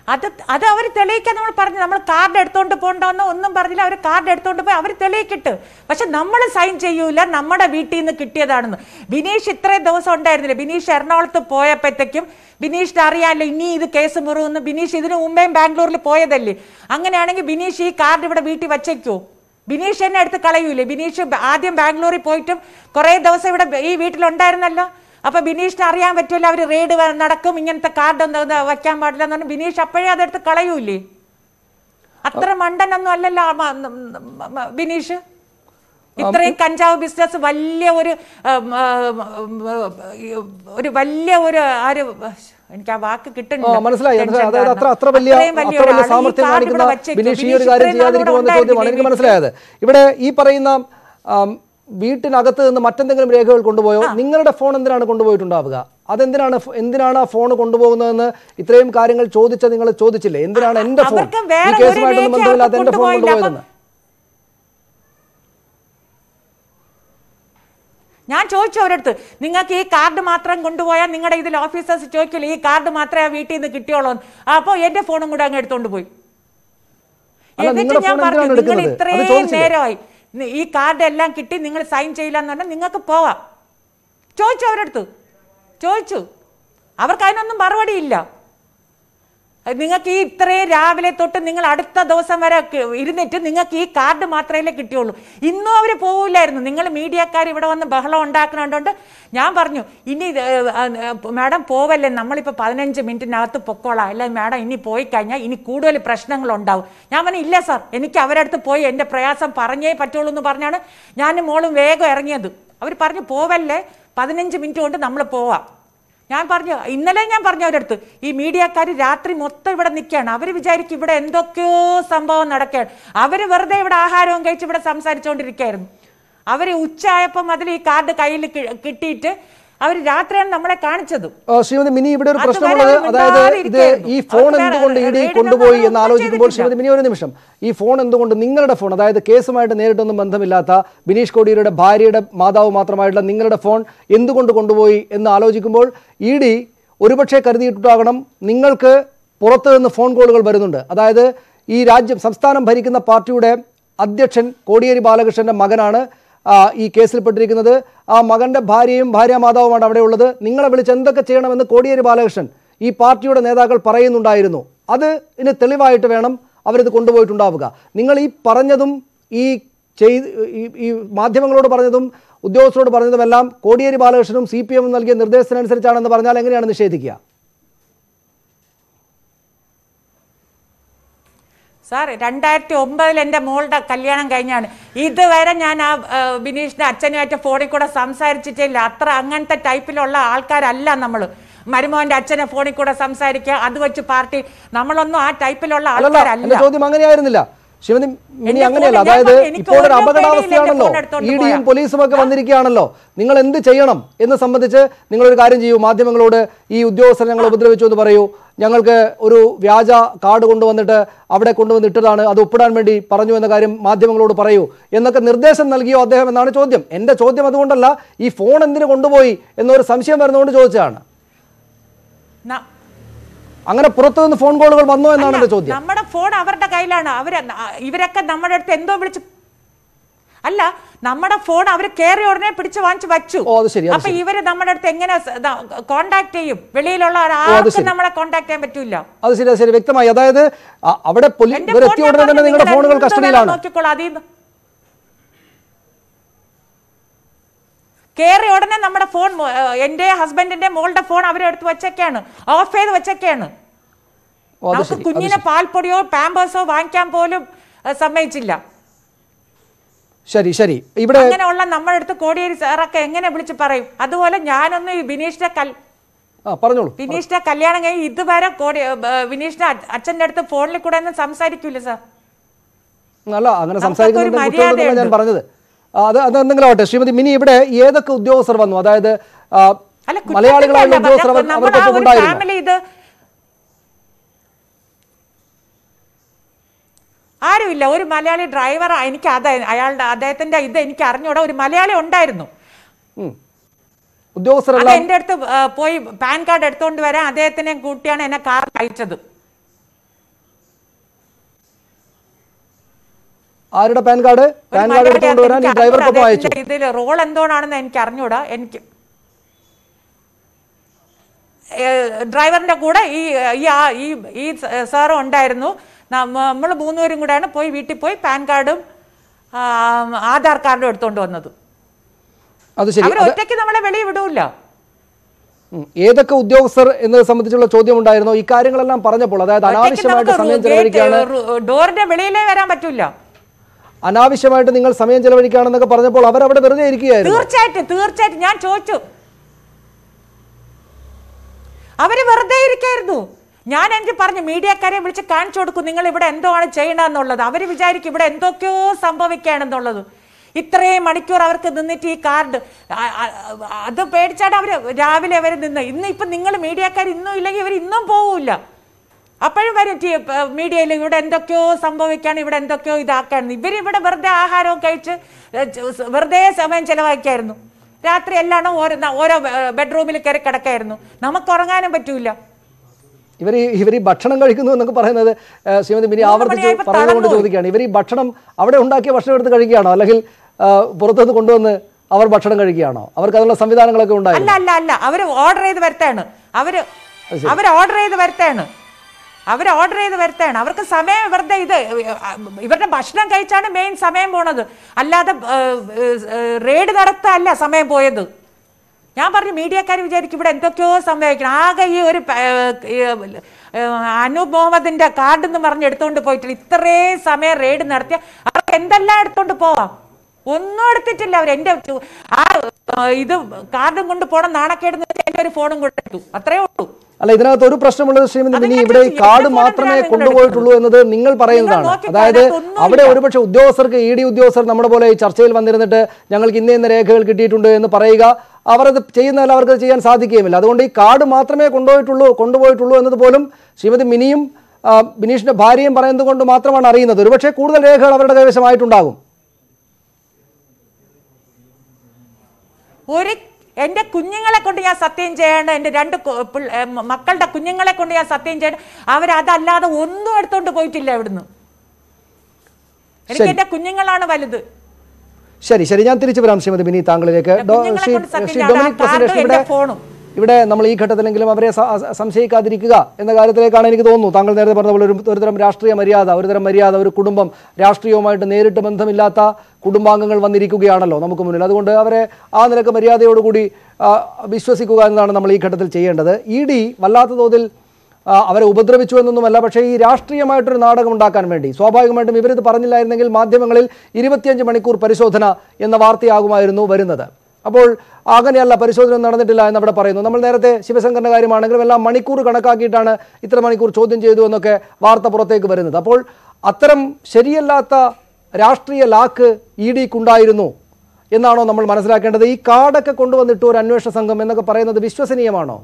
അത് അത് അവർ തെളിയിക്കാൻ നമ്മൾ പറഞ്ഞു നമ്മൾ കാർഡ് എടുത്തോണ്ട് പോകണ്ടെന്നോ ഒന്നും പറഞ്ഞില്ല അവർ കാർഡ് എടുത്തോണ്ട് പോയി അവർ തെളിയിക്കിട്ട് പക്ഷെ നമ്മൾ സൈൻ ചെയ്യൂല നമ്മുടെ വീട്ടിൽ നിന്ന് കിട്ടിയതാണെന്ന് ബിനീഷ് ഇത്രയും ദിവസം ഉണ്ടായിരുന്നില്ല ബിനീഷ് എറണാകുളത്ത് പോയപ്പോഴത്തേക്കും ബിനീഷിന് അറിയാമല്ലോ ഇനി ഇത് കേസ് മുറിവെന്ന് ബിനീഷ് ഇതിനു മുമ്പേയും ബാംഗ്ലൂരിൽ പോയതല്ലേ അങ്ങനെയാണെങ്കിൽ ബിനീഷ് ഈ കാർഡ് ഇവിടെ വീട്ടിൽ വച്ചേക്കോ ബിനീഷ് എന്നെ എടുത്ത് കളയൂലേ ബിനീഷ് ആദ്യം ബാംഗ്ലൂരിൽ പോയിട്ടും കുറേ ദിവസം ഇവിടെ ഈ വീട്ടിലുണ്ടായിരുന്നല്ലോ അപ്പൊ ബിനീഷിന് അറിയാൻ പറ്റുമല്ലോ അവർ റെയ്ഡ് നടക്കും ഇങ്ങനത്തെ കാർഡ് ഒന്നും ഇത് വയ്ക്കാൻ പാടില്ല എന്ന് പറഞ്ഞ് ബിനീഷ് അപ്പോഴേ അതെടുത്ത് കളയൂലേ അത്ര മണ്ടനൊന്നും അല്ലല്ലോ ആ മ- മ- മ- ബിനീഷ് ഇത്രയും കഞ്ചാവ് ബിസിനസ് വലിയ ഒരു ഉം, ഉം, ഉം, ഒരു വലിയ ഒരു ആര് എനിക്ക് ആ വാക്ക് ആ, കിട്ടുന്നില്ല മനസ്സിലായി ടെൻഷൻ മനസ്സിലായി. അതായത് അത്ര കാരണം. അത്ര വലിയ അത്രയും വലിയ അത്ര വലിയ ഒരാൾ ഈ സാമർത്ഥ്യം കാർഡ് ഇവിടെ കാണിക്കുന്ന വച്ചേക്കും. ബിനീഷ് ഈ ഒരു ബിനീഷ് കാര്യം ഇത്രയും നാൾ ഇവിടെ ചെയ്യാതിരിക്കുമെന്ന ചോദ്യമാണ് എനിക്ക് ഉണ്ടായിരുന്നില്ലേ മനസ്സിലായത് ഇവിടെ ഈ പറയുന്ന ആം, വീട്ടിനകത്ത് നിന്ന് മറ്റെന്തെങ്കിലും രേഖകൾ കൊണ്ടുപോയോ നിങ്ങളുടെ ഫോൺ എന്തിനാണ് കൊണ്ടുപോയിട്ടുണ്ടാവുക അതെന്തിനാണ് ഫ- എന്തിനാണ് ആ ഫോൺ കൊണ്ടുപോകുന്നതെന്ന് ഇത്രയും കാര്യങ്ങൾ ചോദിച്ച നിങ്ങൾ ചോദിച്ചില്ലേ എന്തിനാണ് എന്റെ ഫോൺ അവർക്ക് ഈ വേറെ ഒരു കേസുമായിട്ടൊന്നും രേഖ ബന്ധമില്ലാത്ത എന്റെ ഫോൺ കൊണ്ടുപോയില്ല. കൊണ്ടുപോയതെന്ന് ഞാൻ ചോദിച്ചു അവരടുത്ത് നിങ്ങൾക്ക് ഈ കാർഡ് മാത്രം കൊണ്ടുപോയാൽ നിങ്ങളുടെ ഇതിൽ ഓഫീസേഴ്സ് ചോദിക്കില്ല ഈ കാർഡ് മാത്രമേ ആ വീട്ടിൽ നിന്ന് കിട്ടിയോളൂ അപ്പോൾ എന്റെ ഫോണും കൂടെ അങ്ങ് എടുത്തോണ്ട് പോയി അല്ല, എന്നിട്ട് നിങ്ങളുടെ ഞാൻ ഫോൺ പറഞ്ഞു എന്തിനാണ് നിങ്ങൾ എടുക്കുന്നത്? അത് ഇത്രയും ചോദിച്ചില്ലേ? നേരമായി നി- ഈ കാർഡ് എല്ലാം കിട്ടി നിങ്ങൾ സൈൻ ചെയ്യില്ല എന്ന് പറഞ്ഞാൽ നിങ്ങൾക്ക് പോവാം ചോദിച്ചു അവരടുത്ത് ചോദിച്ചു അവർക്ക് അതിനൊന്നും മറുപടി ഇല്ല അത് നിങ്ങൾക്ക് ഈ ഇത്രയും രാവിലെ തൊട്ട് നിങ്ങൾ അടുത്ത ദിവസം വരെ ക- ഇരുന്നിട്ട് നിങ്ങൾക്ക് ഈ കാർഡ് മാത്രമേ കിട്ടിയുള്ളൂ ഇന്നും അവർ പോവില്ലായിരുന്നു നിങ്ങൾ മീഡിയക്കാർ ഇവിടെ വന്ന് ബഹളം ഉണ്ടാക്കണോണ്ട് ഞാൻ പറഞ്ഞു ഇനി ഇത്, ഏഹ്, ഏഹ്, മാഡം പോവല്ലേ നമ്മളിപ്പോൾ പതിനഞ്ച് മിനിറ്റിനകത്ത് പൊക്കോളാം അല്ല മാഡം ഇനി പോയി കഴിഞ്ഞാൽ ഇനി കൂടുതൽ പ്രശ്നങ്ങൾ ഉണ്ടാവും ഞാൻ പറഞ്ഞു ഇല്ല സാർ എനിക്ക് അവരടുത്ത് പോയി എൻ്റെ പ്രയാസം പറഞ്ഞേ പറ്റുള്ളൂ എന്ന് പറഞ്ഞാണ് ഞാനും മോളും വേഗം ഇറങ്ങിയത് അവർ പറഞ്ഞു പോവല്ലേ പതിനഞ്ച് മിനിറ്റ് കൊണ്ട് നമ്മൾ പോവാം ഞാൻ പറഞ്ഞു ഇന്നലെ ഞാൻ പറഞ്ഞു അവരടുത്ത് ഈ മീഡിയക്കാർ രാത്രി മൊത്തം ഇവിടെ നിൽക്കുകയാണ് അവർ വിചാരിക്കും ഇവിടെ എന്തൊക്കെയോ സംഭവം നടക്കുകയാണ് അവർ വെറുതെ ഇവിടെ ആഹാരവും കഴിച്ച് ഇവിടെ സംസാരിച്ചുകൊണ്ടിരിക്കുകയായിരുന്നു അവർ ഉച്ചയായപ്പം അതിൽ ഈ കാർഡ് കയ്യിൽ കി- കിട്ടിയിട്ട് അവർ രാത്രിയാണ് നമ്മളെ കാണിച്ചത് ആ, ശ്രീമതി മിനി ഇവിടെ ഒരു അതുവരെ പ്രശ്നമുള്ളത് അവർ അതായത് ഇത് മിണ്ടാതിരിക്കുകയായിരുന്നു. ഈ ഫോൺ അവർ എന്തുകൊണ്ട് ഇ ഡി റെയ്ഡിനൊന്നും കൊണ്ടുപോയി എന്ന് ഒന്നും ആലോചിക്കുമ്പോൾ ചെയ്തിട്ടില്ല. ശ്രീമതി മിനി ഒരു നിമിഷം ഈ ഫോൺ എന്തുകൊണ്ട് നിങ്ങളുടെ ഫോൺ അതായത് കേസുമായിട്ട് നേരിട്ടൊന്നും ബന്ധമില്ലാത്ത ബിനീഷ് കോടിയുടെ ഭാര്യയുടെ മാതാവ് മാത്രമായിട്ടുള്ള നിങ്ങളുടെ ഫോൺ എന്തുകൊണ്ട് കൊണ്ടുപോയി എന്ന് ആലോചിക്കുമ്പോൾ ഇ ഡി ഒരുപക്ഷെ കരുതിയിട്ടുണ്ടാകണം നിങ്ങൾക്ക് പുറത്തു നിന്ന് ഫോൺ കോളുകൾ വരുന്നുണ്ട് അതായത് ഈ രാജ്യം സംസ്ഥാനം ഭരിക്കുന്ന പാർട്ടിയുടെ അധ്യക്ഷൻ കോടിയേരി ബാലകൃഷ്ണന്റെ മകനാണ് ആ, ഈ കേസിൽപ്പെട്ടിരിക്കുന്നത് ആ മകന്റെ ഭാര്യയും ഭാര്യ മാതാവുമാണ് അവിടെ ഉള്ളത് നിങ്ങളെ വിളിച്ച് എന്തൊക്കെ ചെയ്യണമെന്ന് കോടിയേരി ബാലകൃഷ്ണൻ ഈ പാർട്ടിയുടെ നേതാക്കൾ പറയുന്നുണ്ടായിരുന്നു അത് ഇനി തെളിവായിട്ട് വേണം അവരിത് കൊണ്ടുപോയിട്ടുണ്ടാവുക നിങ്ങൾ ഈ പറഞ്ഞതും ഈ ചെയ്ത് ഈ ഈ മാധ്യമങ്ങളോട് പറഞ്ഞതും ഉദ്യോഗസ്ഥരോട് പറഞ്ഞതുമെല്ലാം കോടിയേരി ബാലകൃഷ്ണനും സി പി എമ്മും നൽകിയ നിർദ്ദേശത്തിനനുസരിച്ചാണെന്ന് പറഞ്ഞാൽ എങ്ങനെയാണ് നിഷേധിക്കുക സാർ രണ്ടായിരത്തി ഒമ്പതിൽ എൻ്റെ മോളുടെ കല്യാണം കഴിഞ്ഞാണ് ഇതുവരെ ഞാൻ ആ ആ, ബിനീഷിന്റെ അച്ഛനുമായിട്ട് ഫോണിൽ കൂടെ സംസാരിച്ചിട്ടില്ല അത്ര അങ്ങനത്തെ ടൈപ്പിലുള്ള ആൾക്കാരല്ല നമ്മൾ മരുമോന്റെ അച്ഛനെ ഫോണിൽ കൂടെ സംസാരിക്കുക അത് വെച്ച് പാർട്ടി നമ്മളൊന്നും ആ ടൈപ്പിലുള്ള അല്ലല്ല ആൾക്കാരല്ല എന്റെ ചോദ്യം അങ്ങനെയായിരുന്നില്ല ശിവനി മിനി എന്റെ അങ്ങനെയല്ല ഫോണിൽ ഞാൻ അതായത് പറഞ്ഞു, എനിക്ക് ഇപ്പോൾ ഒരു ഓരോ അപകടാവസ്ഥയാണല്ലോ പേടിയില്ല എന്റെ ഫോൺ ഇ എടുത്തോണ്ട് ഡിയും പോയാ. പോലീസും ഒക്കെ വന്നിരിക്കുകയാണല്ലോ നിങ്ങൾ എന്ത് ചെയ്യണം എന്ന് സംബന്ധിച്ച് നിങ്ങളൊരു കാര്യം ചെയ്യൂ മാധ്യമങ്ങളോട് ഈ ഉദ്യോഗസ്ഥർ ഞങ്ങൾ ഉപദ്രവിച്ചു എന്ന് പറയൂ ഞങ്ങൾക്ക് ഒരു വ്യാജ കാർഡ് കൊണ്ടുവന്നിട്ട് അവിടെ കൊണ്ടുവന്ന് ഇട്ടതാണ് അത് ഒപ്പിടാൻ വേണ്ടി പറഞ്ഞു എന്ന കാര്യം മാധ്യമങ്ങളോട് പറയൂ എന്നൊക്കെ നിർദ്ദേശം നൽകിയോ അദ്ദേഹം എന്നാണ് ചോദ്യം എൻ്റെ ചോദ്യം അതുകൊണ്ടല്ല ഈ ഫോൺ എന്തിനു കൊണ്ടുപോയി എന്നൊരു സംശയം വരുന്നതുകൊണ്ട് ചോദിച്ചതാണ് ന- അങ്ങനെ പുറത്തുനിന്ന് ഫോൺ കോളുകൾ വന്നോ എന്നാണ് എൻ്റെ ചോദ്യം നമ്മുടെ ഫോൺ അവരുടെ കയ്യിലാണ് അവര് ഇവരൊക്കെ നമ്മുടെ അടുത്ത് എന്തോ വിളിച്ച് അല്ല നമ്മുടെ ഫോൺ അവർ കയറി ഉടനെ പിടിച്ച് വാങ്ങിച്ച് വച്ചു ഓ, അത് ശരി, അത് അപ്പൊ ശരി. ഇവര് നമ്മുടെ അടുത്ത് എങ്ങനെ കോണ്ടാക്ട് ചെയ്യും വെളിയിലുള്ള അത് ആർക്കും ശരി. നമ്മളെ കോണ്ടാക്ട് ചെയ്യാൻ പറ്റൂല അത് ശരി അത് ശരി വ്യക്തമായി അതായത് അ- അവിടെ പോലീസ് എന്റെ ഇവർ ഫോൺ എത്തിയ ഞാൻ ഉടനെ തന്നെ പറഞ്ഞു, നിങ്ങളുടെ നിങ്ങൾ ഫോണുകൾ എന്ത് കസ്റ്റഡിയിലാണ് വേണം നോക്കിക്കോളാം അതിൽ നിന്ന് കയറി ഉടനെ നമ്മുടെ ഫോൺ എന്റെ ഹസ്ബൻഡിന്റെ മോളുടെ ഫോൺ അവരെടുത്ത് വെച്ചൊക്കെയാണ് ഓഫ് ചെയ്ത് വെച്ചൊക്കെയാണ് ഓ, അത് നമുക്ക് ശരി അത് കുഞ്ഞിനെ പാൽപ്പൊടിയോ പാമ്പേഴ്സോ വാങ്ങിക്കാൻ പോലും ഏഹ്, സമ്മതിച്ചില്ല ശരി ശരി ഇവിടെ അങ്ങനെയുള്ള നമ്മുടെ അടുത്ത് കോടിയേരി സാറൊക്കെ എങ്ങനെ വിളിച്ച് പറയും അതുപോലെ ഞാനൊന്ന് ഈ ബിനീഷിന്റെ കൽ ആ പറഞ്ഞോളൂ ബിനീഷിന്റെ കല്യാണം കഴിഞ്ഞ് ഇതുവരെ കോടി ഏഹ്, ബിനീഷിന്റെ അ- അച്ഛന്റെ അടുത്ത് ഫോണിൽ കൂടെ ഒന്നും സംസാരിക്കൂല സാർ അല്ല അങ്ങനെ നമുക്കൊക്കെ സംസാരിക്കുന്നുണ്ട് ഒരു കുറ്റമൊന്നുമല്ല ഞാൻ മര്യാദയുണ്ട്. പറഞ്ഞത് ആ, അത് അത് എന്തെങ്കിലും ആവട്ടെ ശ്രീമതി മിനി ഇവിടെ ഏതൊക്കെ ഉദ്യോഗസ്ഥർ വന്നു അതായത് ആ, അല്ല മലയാളികളായുള്ള കുറ്റത്തിന്റെ ഉദ്യോഗസ്ഥർ അല്ല, അവർ- നമ്മുടെ ആ അവർക്കൊപ്പം ഒരു ഉണ്ടായിരുന്നു ഫാമിലി ഇത് ആരുമില്ല ഒരു മലയാളി ഡ്രൈവർ എനിക്ക് അത് അയാളുടെ അദ്ദേഹത്തിന്റെ ഇത് എനിക്ക് അറിഞ്ഞൂടാ ഒരു മലയാളി ഉണ്ടായിരുന്നു അത് ഉദ്യോഗസ്ഥരെല്ലാം എന്റെ അടുത്ത് ആ, പോയി പാൻ കാർഡ് എടുത്തോണ്ട് വരാൻ അദ്ദേഹത്തിനെ കൂട്ടിയാണ് എന്നെ കാർ അയച്ചത് ആരുടെ പാൻ കാർഡ് പാൻ കാർഡ് എടുത്തുകൊണ്ട് വരാൻ ഈ ഡ്രൈവർക്കൊപ്പം അയച്ചു ഇതിൽ റോൾ എന്തോന്നാണെന്ന് എനിക്ക് അറിഞ്ഞൂടാ എനിക്ക് ഡ്രൈവറിന്റെ കൂടെ ഈ ഈ ആ- ഈ ഈ സാറും ഉണ്ടായിരുന്നു നമ്മൾ മൂന്നുപേരും കൂടെയാണ് പോയി വീട്ടിൽ പോയി പാൻ കാർഡും ആ, ആധാർ കാർഡും എടുത്തോണ്ട് വന്നത് അത് ശരി അവർ അത് ഒറ്റയ്ക്ക് നമ്മളെ വെളിയിൽ വിടൂല ഉം. ഏതൊക്കെ ഉദ്യോഗസ്ഥർ എന്നത് സംബന്ധിച്ചുള്ള ചോദ്യം ഉണ്ടായിരുന്നോ ഈ കാര്യങ്ങളെല്ലാം പറഞ്ഞപ്പോൾ അതായത് ഒറ്റയ്ക്ക് അനാവശ്യമായിട്ട് നമുക്ക് സമയം റൂ- ഗേറ്റ് ചെലവഴിക്കുകയാണ് റൂ- ഡോറിന്റെ വെളിയിലേ വരാൻ പറ്റൂല അനാവശ്യമായിട്ട് നിങ്ങൾ സമയം ചെലവഴിക്കുകയാണെന്നൊക്കെ പറഞ്ഞപ്പോൾ അവർ അവിടെ വെറുതെ ഇരിക്കുകയായിരുന്നു തീർച്ചയായിട്ടും തീർച്ചയായിട്ടും ഞാൻ ചോദിച്ചു അവര് വെറുതെ ഇരിക്കായിരുന്നു ഞാൻ എനിക്ക് പറഞ്ഞു മീഡിയക്കാരെ വിളിച്ച് കാണിച്ചു കൊടുക്കും നിങ്ങൾ ഇവിടെ എന്തോ ആണ് ചെയ്യണമെന്നുള്ളത് അവര് വിചാരിക്കും ഇവിടെ എന്തൊക്കെയോ സംഭവിക്കുകയാണെന്നുള്ളത് ഇത്രയും മണിക്കൂർ അവർക്ക് നിന്നിട്ട് ഈ കാർഡ് ആ- ആ- അത് പേടിച്ചാണ് അവര് രാവിലെ അവർ നിന്ന് ഇന്ന് ഇപ്പൊ നിങ്ങൾ മീഡിയക്കാർ ഇന്നും ഇല്ലെങ്കിൽ ഇവർ ഇന്നും പോവില്ല അപ്പോഴും വരും മീഡിയയിൽ ഇവിടെ എന്തൊക്കെയോ സംഭവിക്കാണ് ഇവിടെ എന്തൊക്കെയോ ഇതാക്കാണ് ഇവർ ഇവിടെ വെറുതെ ആഹാരവും കഴിച്ച് ഏ, ച- വെറുതെ സമയം ചെലവാക്കിയായിരുന്നു രാത്രി എല്ലാം ഓരോ ന- ഓരോ ബെഡ്റൂമിൽ കയറി കിടക്കായിരുന്നു നമുക്ക് ഉറങ്ങാനും പറ്റൂല ഇവർ ഈ ഇവർ ഈ ഭക്ഷണം കഴിക്കുന്നു എന്നൊക്കെ പറയുന്നത് ആ, ശ്രീമതി മിനി മൂന്ന് ആവർത്തിച്ച് മണിയായപ്പോൾ പറഞ്ഞുകൊണ്ട് തളർന്നു. ചോദിക്കുകയാണ് ഇവർ ഈ ഭക്ഷണം അവിടെ ഉണ്ടാക്കിയ ഭക്ഷണം എടുത്ത് കഴിക്കുകയാണോ അല്ലെങ്കിൽ ആ, പുറത്തുനിന്ന് കൊണ്ടുവന്ന് അവർ ഭക്ഷണം കഴിക്കുകയാണോ അവർക്ക് അതിനുള്ള സംവിധാനങ്ങളൊക്കെ അല്ല ഉണ്ടായിരുന്നു അല്ല അല്ല അവര് ഓർഡർ ചെയ്ത് വരുത്താണ് അവര് അവര് ഓർഡർ ചെയ്ത് വരുത്താണ് അവര് ഓർഡർ ചെയ്ത് വരുത്താണ് അവർക്ക് സമയം വെറുതെ ഇത് ഇവരുടെ ഭക്ഷണം കഴിച്ചാണ് മെയിൻ സമയം പോണത് അല്ലാതെ റെയ്ഡ് നടത്തല്ല സമയം പോയത് ഞാൻ പറഞ്ഞു മീഡിയക്കാർ വിചാരിക്കും ഇവിടെ എന്തൊക്കെയോ സംഭവിക്കണം ആകെ ഈ ഒരു പ- ഏർ, ഏർ, ഏർ, അനൂപ് മുഹമ്മദിന്റെ കാർഡ് എന്ന് പറഞ്ഞ് എടുത്തോണ്ട് പോയിട്ടില്ല ഇത്രയും സമയം റെയ്ഡ് നടത്തിയ അവർക്ക് എന്തെല്ലാം എടുത്തോണ്ട് പോവാം ഒന്നും എടുത്തിട്ടില്ല അവർ എന്റെ ചു- ആ ഏർ, ഇത് കാർഡും കൊണ്ട് പോണം നാണക്കേടുന്ന എന്റെ ഒരു ഫോണും കൊടുത്തു അത്രേ ഉള്ളൂ അല്ല ഇതിനകത്ത് ഒരു പ്രശ്നമുള്ളത് ശ്രീമതി അത് മിനി ഞാൻ ഇവിടെ ഈ ചോദിച്ചു, കാർഡ് എന്റെ മാത്രമേ ഫോണിലാണ് കൊണ്ടുപോയിട്ടുള്ളൂ എന്നത് നിങ്ങൾ പറയുന്നതാണ് നോക്കി അതായത് അതിനകത്തൊന്നുമില്ല. അവിടെ ഒരുപക്ഷെ ഉദ്യോഗസ്ഥർക്ക് ഇ ഡി ഉദ്യോഗസ്ഥർ നമ്മുടെ പോലെ ഈ ചർച്ചയിൽ വന്നിരുന്നിട്ട് ഞങ്ങൾക്ക് ഇന്ന ഇന്ന രേഖകൾ കിട്ടിയിട്ടുണ്ട് എന്ന് പറയുക അവരത് ചെയ്യുന്നതിൽ അവർക്ക് ചെയ്യാൻ സാധിക്കുകയുമില്ല അതുകൊണ്ട് ഈ കാർഡ് മാത്രമേ കൊണ്ടുപോയിട്ടുള്ളൂ കൊണ്ടുപോയിട്ടുള്ളൂ എന്നത് പോലും ശ്രീമതി മിനിയും ആ, ബിനീഷിന്റെ ഭാര്യയും പറയുന്നത് കൊണ്ട് മാത്രമാണ് അറിയുന്നത് ഒരുപക്ഷെ കൂടുതൽ രേഖകൾ അവരുടെ കൈവശമായിട്ടുണ്ടാകും ഒരു എന്റെ കുഞ്ഞുങ്ങളെ കൊണ്ട് ഞാൻ സത്യം ചെയ്യേണ്ട എന്റെ രണ്ട് കു- പിള്ള- ഏ, മ- മക്കളുടെ കുഞ്ഞുങ്ങളെ കൊണ്ട് ഞാൻ സത്യം ചെയ്യേണ്ട അവരതല്ലാതെ ഒന്നും എടുത്തോണ്ട് പോയിട്ടില്ല ഇവിടുന്ന് എനിക്ക് ശരി. എന്റെ കുഞ്ഞുങ്ങളാണ് വലുത് ശരി ശരി ഞാൻ തിരിച്ചു വരാം ശ്രീമതി ബിനി താങ്കളിലേക്ക് ഡോ- കുഞ്ഞുങ്ങളെ ശ്രീ കൊണ്ട് സത്യം ശ്രീ ചെയ്യാം. ഡൊമിനിക് ആ കാർഡും പ്രസന്റേഷൻ എന്റെ ഇവിടെ ഫോണും. ഇവിടെ നമ്മൾ ഈ ഘട്ടത്തിലെങ്കിലും അവരെ സ- സ- സംശയിക്കാതിരിക്കുക എന്ന കാര്യത്തിലേക്കാണ് എനിക്ക് തോന്നുന്നു താങ്കൾ നേരത്തെ പറഞ്ഞ പോലെ ഒരു ഒരുതരം രാഷ്ട്രീയ മര്യാദ ഒരുതരം മര്യാദ ഒരു കുടുംബം രാഷ്ട്രീയവുമായിട്ട് നേരിട്ട് ബന്ധമില്ലാത്ത കുടുംബാംഗങ്ങൾ വന്നിരിക്കുകയാണല്ലോ നമുക്ക് മുന്നിൽ അതുകൊണ്ട് അവരെ ആ നിലക്ക് മര്യാദയോടുകൂടി ആ, വിശ്വസിക്കുക എന്നതാണ് നമ്മൾ ഈ ഘട്ടത്തിൽ ചെയ്യേണ്ടത് ഇ ഡി വല്ലാത്ത തോതിൽ ആ, അവരെ ഉപദ്രവിച്ചു എന്നൊന്നുമല്ല പക്ഷേ ഈ രാഷ്ട്രീയമായിട്ടൊരു നാടകം ഉണ്ടാക്കാൻ വേണ്ടി സ്വാഭാവികമായിട്ടും ഇവരിത് പറഞ്ഞില്ലായിരുന്നെങ്കിൽ മാധ്യമങ്ങളിൽ ഇരുപത്തിയഞ്ച് മണിക്കൂർ പരിശോധന എന്ന വാർത്തയാകുമായിരുന്നു വരുന്നത് അപ്പോൾ അങ്ങനെയല്ല പരിശോധന നടന്നിട്ടില്ല എന്ന് അവിടെ പറയുന്നു നമ്മൾ നേരത്തെ ശിവശങ്കറിന്റെ കാര്യമാണെങ്കിലും എല്ലാം മണിക്കൂർ കണക്കാക്കിയിട്ടാണ് ഇത്ര മണിക്കൂർ ചോദ്യം ചെയ്തു എന്നൊക്കെ വാർത്ത പുറത്തേക്ക് വരുന്നത് അപ്പോൾ അത്തരം ശരിയല്ലാത്ത രാഷ്ട്രീയ ലാക്ക് ഇ ഡിക്കുണ്ടായിരുന്നു എന്നാണോ നമ്മൾ മനസ്സിലാക്കേണ്ടത് ഈ കാർഡൊക്കെ കൊണ്ടുവന്നിട്ട് ഒരു അന്വേഷണ സംഘം എന്നൊക്കെ പറയുന്നത് വിശ്വസനീയമാണോ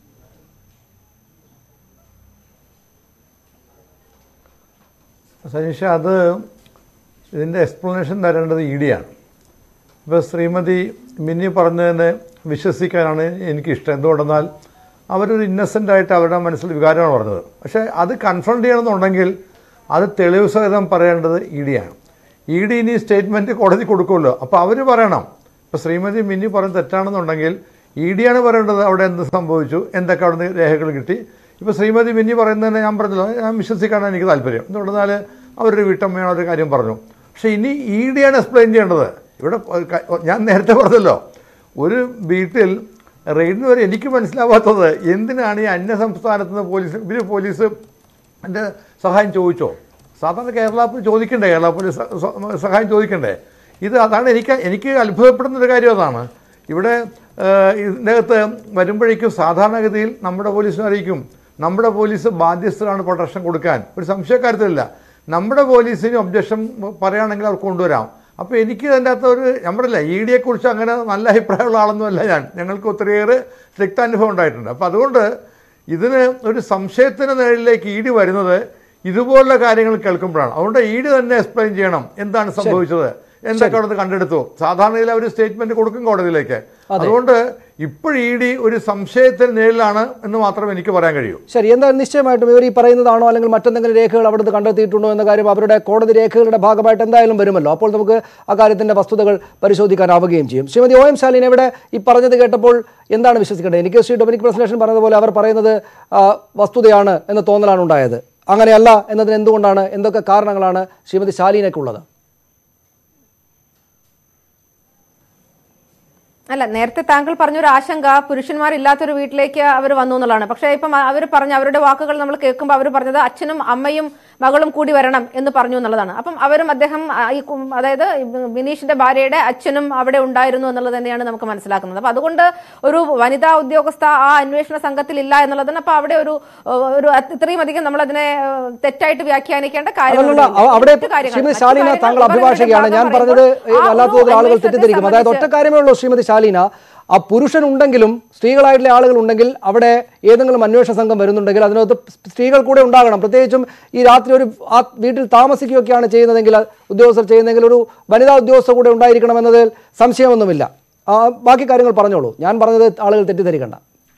സനീഷ അത് ഇതിൻ്റെ എക്സ്പ്ലനേഷൻ തരേണ്ടത് ഇ ഡിയാണ് ഇപ്പോൾ ശ്രീമതി മിന്നി പറഞ്ഞതിനെ വിശ്വസിക്കാനാണ് എനിക്കിഷ്ടം എന്തുകൊണ്ടെന്നാൽ അവരൊരു ഇന്നസെൻ്റ് ആയിട്ട് അവരുടെ മനസ്സിൽ വികാരമാണ് പറഞ്ഞത് പക്ഷേ അത് കൺഫ്രണ്ട് ചെയ്യണമെന്നുണ്ടെങ്കിൽ അത് തെളിവ് സഹിതം പറയേണ്ടത് ഇ ഡിയാണ് ഇ ഡി ഇനി സ്റ്റേറ്റ്മെൻറ്റ് കോടതി കൊടുക്കുമല്ലോ അപ്പോൾ അവർ പറയണം ഇപ്പോൾ ശ്രീമതി മിന്നി പറയുന്നത് തെറ്റാണെന്നുണ്ടെങ്കിൽ ഇ ഡിയാണ് പറയേണ്ടത് അവിടെ എന്ത് സംഭവിച്ചു എന്തൊക്കെ അവിടെ നിന്ന് രേഖകൾ കിട്ടി ഇപ്പോൾ ശ്രീമതി മിന്നി പറയുന്നതിനെ ഞാൻ പറഞ്ഞല്ലോ ഞാൻ വിശ്വസിക്കാനാണ് എനിക്ക് താല്പര്യം എന്തുകൊണ്ടെന്നാൽ അവരൊരു വീട്ടമ്മയാണ് ഒരു കാര്യം പറഞ്ഞു പക്ഷേ ഇനി ഇ ഡിയാണ് എക്സ്പ്ലെയിൻ ചെയ്യേണ്ടത് ഇവിടെ ഒരു ക- ഞാൻ നേരത്തെ പറഞ്ഞല്ലോ ഒരു വീട്ടിൽ റെയ്ഡിന് വരെ എനിക്ക് മനസ്സിലാവാത്തത് എന്തിനാണ് ഈ അന്യ സംസ്ഥാനത്ത് നിന്ന് പോലീസ് ഇവർ പോലീസ് എൻ്റെ സഹായം ചോദിച്ചോ സാധാരണ കേരള പോലീസ് ചോദിക്കണ്ടേ കേരള പോലീസ് സ- സ- സഹായം ചോദിക്കണ്ടേ ഇത് അതാണ് എനിക്ക് എനിക്ക് അത്ഭുതപ്പെടുന്ന ഒരു കാര്യം അതാണ് ഇവിടെ ഏഹ്, ഇതിൻ്റെ അകത്ത് വരുമ്പോഴേക്കും സാധാരണഗതിയിൽ നമ്മുടെ പോലീസിനെ അറിയിക്കും നമ്മുടെ പോലീസ് ബാധ്യസ്ഥരാണ് പ്രൊട്ടക്ഷൻ കൊടുക്കാൻ ഒരു സംശയക്കാര്യത്തിലില്ല നമ്മുടെ പോലീസിന് ഒബ്ജക്ഷൻ പറയുകയാണെങ്കിൽ അവർ കൊണ്ടുവരാം അപ്പോൾ എനിക്ക് അതിൻ്റെ അകത്ത് ഒരു ഞാൻ പറയില്ല ഇ ഡിയെക്കുറിച്ച് അങ്ങനെ നല്ല അഭിപ്രായമുള്ള ആളൊന്നുമല്ല ഞാൻ ഞങ്ങൾക്ക് ഒത്തിരിയേറെ സ്ട്രിക്റ്റ് അനുഭവം ഉണ്ടായിട്ടുണ്ട് അപ്പോൾ അതുകൊണ്ട് ഇതിന് ഒരു സംശയത്തിന് നിഴലിലേക്ക് ഇ ഡി വരുന്നത് ഇതുപോലുള്ള കാര്യങ്ങൾ കേൾക്കുമ്പോഴാണ് അതുകൊണ്ട് ഇ ഡി തന്നെ എക്സ്പ്ലെയിൻ ചെയ്യണം എന്താണ് സംഭവിച്ചത് എന്തൊക്കെ അവിടെ നിന്ന് കണ്ടെടുത്തു സാധാരണയിൽ അവർ സ്റ്റേറ്റ്മെന്റ് കൊടുക്കും കോടതിയിലേക്ക് അതുകൊണ്ട് ഇപ്പോൾ ഇ ഡി ഒരു സംശയത്തിൽ നേരിലാണ് എന്ന് മാത്രമേ എനിക്ക് പറയാൻ കഴിയൂ ശരി എന്തായാലും നിശ്ചയമായിട്ടും ഇവർ ഈ പറയുന്നതാണോ അല്ലെങ്കിൽ മറ്റെന്തെങ്കിലും രേഖകൾ അവിടുന്ന് കണ്ടെത്തിയിട്ടുണ്ടോ എന്ന കാര്യം അവരുടെ കോടതി രേഖകളുടെ ഭാഗമായിട്ട് എന്തായാലും വരുമല്ലോ അപ്പോൾ നമുക്ക് ആ കാര്യത്തിന്റെ വസ്തുതകൾ പരിശോധിക്കാനാവുകയും ചെയ്യും ശ്രീമതി ഒ എം ശാലിനെ ഇവിടെ ഈ പറഞ്ഞത് കേട്ടപ്പോൾ എന്താണ് വിശ്വസിക്കേണ്ടത് എനിക്ക് ശ്രീ ഡൊമിനിക് പ്രസന്റേഷൻ പറഞ്ഞതുപോലെ അവർ പറയുന്നത് ആ, വസ്തുതയാണ് എന്ന തോന്നലാണ് ഉണ്ടായത് അങ്ങനെയല്ല എന്നതിന് എന്തുകൊണ്ടാണ് എന്തൊക്കെ കാരണങ്ങളാണ് ശ്രീമതി ശാലീനയ്ക്കുള്ളത് അല്ല നേരത്തെ താങ്കൾ പറഞ്ഞൊരു ആശങ്ക പുരുഷന്മാരില്ലാത്തൊരു വീട്ടിലേക്ക് അവർ വന്നു എന്നുള്ളതാണ് പക്ഷേ ഇപ്പം അവർ പറഞ്ഞ അവരുടെ വാക്കുകൾ നമ്മൾ കേൾക്കുമ്പോൾ അവർ പറഞ്ഞത് അച്ഛനും അമ്മയും മകളും കൂടി വരണം എന്ന് പറഞ്ഞു എന്നുള്ളതാണ് അപ്പം അവരും അദ്ദേഹം ആ, ഈ കു- അതായത് ബിനീഷിന്റെ ഭാര്യയുടെ അച്ഛനും അവിടെ ഉണ്ടായിരുന്നു എന്നുള്ളത് തന്നെയാണ് നമുക്ക് മനസ്സിലാക്കുന്നത് അപ്പൊ അതുകൊണ്ട് ഒരു വനിതാ ഉദ്യോഗസ്ഥ ആ അന്വേഷണ സംഘത്തിൽ ഇല്ല എന്നുള്ളതാണ് അപ്പൊ അവിടെ ഒരു ഒരു ഇത്രയും അധികം നമ്മൾ അതിനെ ഏഹ്, തെറ്റായിട്ട് വ്യാഖ്യാനിക്കേണ്ട അതല്ല കാര്യമൊന്നുമില്ല. അവ- അവിടെ മറ്റു കാര്യങ്ങൾ- ശ്രീമതി മറ്റു ശാലീന കാര്യങ്ങൾ താങ്കൾ ഇവരുടെ അഭിഭാഷകയാണ് ഞാൻ ഭാഗം പറഞ്ഞത് പറയുമ്പോൾ ആ ഒരു വല്ലാത്ത തോതിൽ ആളുകൾ അന്വേഷണത്തെ തെറ്റിദ്ധരിക്കും അതായത് ഒറ്റ സംബന്ധിച്ച് കാര്യമേ ഉള്ളൂ ശ്രീമതി ശാലീന ആ പുരുഷൻ ഉണ്ടെങ്കിലും സ്ത്രീകളായിട്ടുള്ള ആളുകൾ ഉണ്ടെങ്കിൽ അവിടെ ഏതെങ്കിലും അന്വേഷണ സംഘം വരുന്നുണ്ടെങ്കിൽ അതിനകത്ത് സ്ത്രീകൾ കൂടെ ഉണ്ടാകണം പ്രത്യേകിച്ചും ഈ രാത്രി ഒരു ആ വീട്ടിൽ താമസിക്കുകയൊക്കെയാണ് ചെയ്യുന്നതെങ്കിൽ ഉദ്യോഗസ്ഥർ ചെയ്യുന്നതെങ്കിൽ ഒരു വനിതാ ഉദ്യോഗസ്ഥർ കൂടെ ഉണ്ടായിരിക്കണം എന്നതിൽ സംശയമൊന്നുമില്ല ആ, ബാക്കി കാര്യങ്ങൾ പറഞ്ഞോളൂ ഞാൻ പറഞ്ഞത് ആളുകൾ തെറ്റിദ്ധരിക്കണ്ട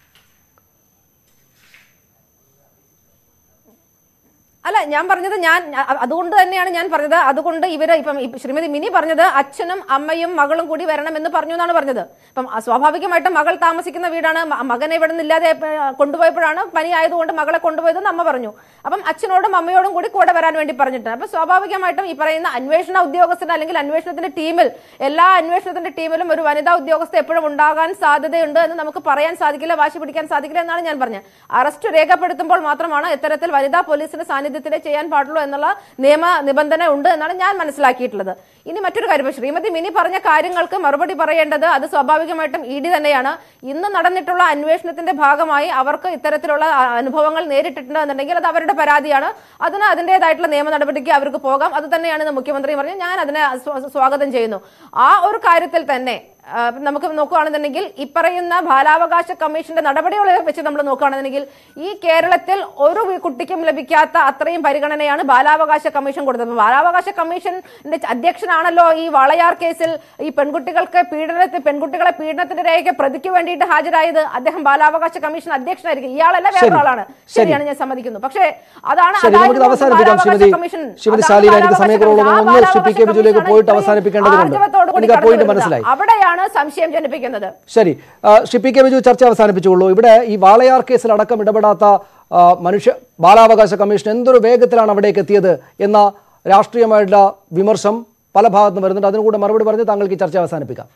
അല്ല ഞാൻ പറഞ്ഞത് ഞാൻ അ- അതുകൊണ്ട് തന്നെയാണ് ഞാൻ പറഞ്ഞത് അതുകൊണ്ട് ഇവര് ഇപ്പം ഇപ്പ ശ്രീമതി മിനി പറഞ്ഞത് അച്ഛനും അമ്മയും മകളും കൂടി വരണം എന്ന് പറഞ്ഞു എന്നാണ് പറഞ്ഞത് ഇപ്പം അ- സ്വാഭാവികമായിട്ടും മകൾ താമസിക്കുന്ന വീടാണ് മ- മകനെ ഇവിടെ നിന്നില്ലാതെ ഏ, കൊണ്ടുപോയപ്പോഴാണ് പനി ആയതുകൊണ്ട് മകളെ കൊണ്ടുപോയതെന്ന് അമ്മ പറഞ്ഞു അപ്പം അച്ഛനോടും അമ്മയോടും കൂടി കൂടെ വരാൻ വേണ്ടി പറഞ്ഞിട്ടുണ്ട് അപ്പൊ സ്വാഭാവികമായിട്ടും ഈ പറയുന്ന അന്വേഷണ ഉദ്യോഗസ്ഥൻ അല്ലെങ്കിൽ അന്വേഷണത്തിന്റെ ടീമിൽ എല്ലാ അന്വേഷണത്തിന്റെ ടീമിലും ഒരു വനിതാ ഉദ്യോഗസ്ഥ എപ്പോഴും ഉണ്ടാകാൻ സാധ്യതയുണ്ട് എന്ന് നമുക്ക് പറയാൻ സാധിക്കില്ല വാശി പിടിക്കാൻ സാധിക്കില്ല എന്നാണ് ഞാൻ പറഞ്ഞത് അറസ്റ്റ് രേഖപ്പെടുത്തുമ്പോൾ മാത്രമാണ് ഇത്തരത്തിൽ വനിതാ പോലീസിന്റെ സാന്നിധ്യത്തിലെ ചെയ്യാൻ പാടുള്ളൂ എന്നുള്ള നിയമ നിബന്ധന ഉണ്ട് എന്നാണ് ഞാൻ മനസ്സിലാക്കിയിട്ടുള്ളത് ഇനി മറ്റൊരു കാര്യം ഇപ്പൊ ശ്രീമതി മിനി പറഞ്ഞ കാര്യങ്ങൾക്ക് മറുപടി പറയേണ്ടത് അത് സ്വാഭാവികമായിട്ടും ഇ ഡി തന്നെയാണ് ഇന്ന് നടന്നിട്ടുള്ള അന്വേഷണത്തിന്റെ ഭാഗമായി അവർക്ക് ഇത്തരത്തിലുള്ള ആ, അനുഭവങ്ങൾ നേരിട്ടിട്ടുണ്ട് എന്നുണ്ടെങ്കിൽ അത് അവരുടെ പരാതിയാണ് അതിന് അതിൻ്റെതായിട്ടുള്ള നിയമ നടപടിക്ക് അവർക്ക് പോകാം അത് തന്നെയാണ് ഇന്ന് മുഖ്യമന്ത്രി പറഞ്ഞത് ഞാൻ അതിനെ സ്വാ- സ്വാഗതം ചെയ്യുന്നു ആ ഒരു കാര്യത്തിൽ തന്നെ ആ, നമുക്ക് നോക്കുകയാണെന്നുണ്ടെങ്കിൽ ഈ പറയുന്ന ബാലാവകാശ കമ്മീഷന്റെ നടപടികളെ വെച്ച് നമ്മൾ നോക്കുകയാണെന്നുണ്ടെങ്കിൽ ഈ കേരളത്തിൽ ഒരു വി- കുട്ടിക്കും ലഭിക്കാത്ത അത്രയും പരിഗണനയാണ് ബാലാവകാശ കമ്മീഷൻ കൊടുത്തത് അപ്പൊ ബാലാവകാശ കമ്മീഷന്റെ അധ്യക്ഷനാണല്ലോ ഈ വാളയാർ കേസിൽ ഈ പെൺകുട്ടികൾക്ക് പീഡനത്തിൽ പെൺകുട്ടികളെ പീഡനത്തിന്റെ രേഖ പ്രതിക്ക് വേണ്ടിയിട്ട് ഹാജരായത് അദ്ദേഹം ബാലാവകാശ കമ്മീഷൻ അധ്യക്ഷനായിരിക്കും ഇയാളല്ല ശരി. വേറൊരാളാണ് ശരി. ശരിയാണ് ഞാൻ സമ്മതിക്കുന്നു പക്ഷേ അതാണ് ശരി നമുക്കിത് അതായിരുന്നു അവസാനിപ്പിക്കാം ബാലാവകാശ ശ്രീമതി കമ്മീഷൻ. ശ്രീമതി അതാണ് ശാലീന എനിക്ക് ബാലാവകാശ സമയക്കുറവുള്ളത് കമ്മീഷൻ. ആ ഒന്ന് ശ്രീ പി കെ ബാലാവകാശ ബിജുവിലേക്ക് പോയിട്ട് കമ്മീഷനാണ് അവസാനിപ്പിക്കേണ്ടതുണ്ട് ആർജവത്തോടു കൂടി എനിക്ക് ആ പോയിന്റ് കടന്നു മനസ്സിലായി വരുന്നത്. അവിടെയാണ് സംശയം ജനിപ്പിക്കുന്നത് ശരി ആ, ശ്രീ പി കെ ബിജു ചർച്ച അവസാനിപ്പിച്ചുകൊള്ളൂ ഇവിടെ ഈ വാളയാർ കേസിൽ അടക്കം ഇടപെടാത്ത ആ, മനുഷ്യ ബാലാവകാശ കമ്മീഷൻ എന്തൊരു വേഗത്തിലാണ് അവിടേക്ക് എത്തിയത് എന്ന രാഷ്ട്രീയമായിട്ടുള്ള വിമർശം പല ഭാഗത്തും വരുന്നുണ്ട് അതിനു കൂടെ മറുപടി പറഞ്ഞ് താങ്കൾക്ക് ഈ ചർച്ച അവസാനിപ്പിക്കാം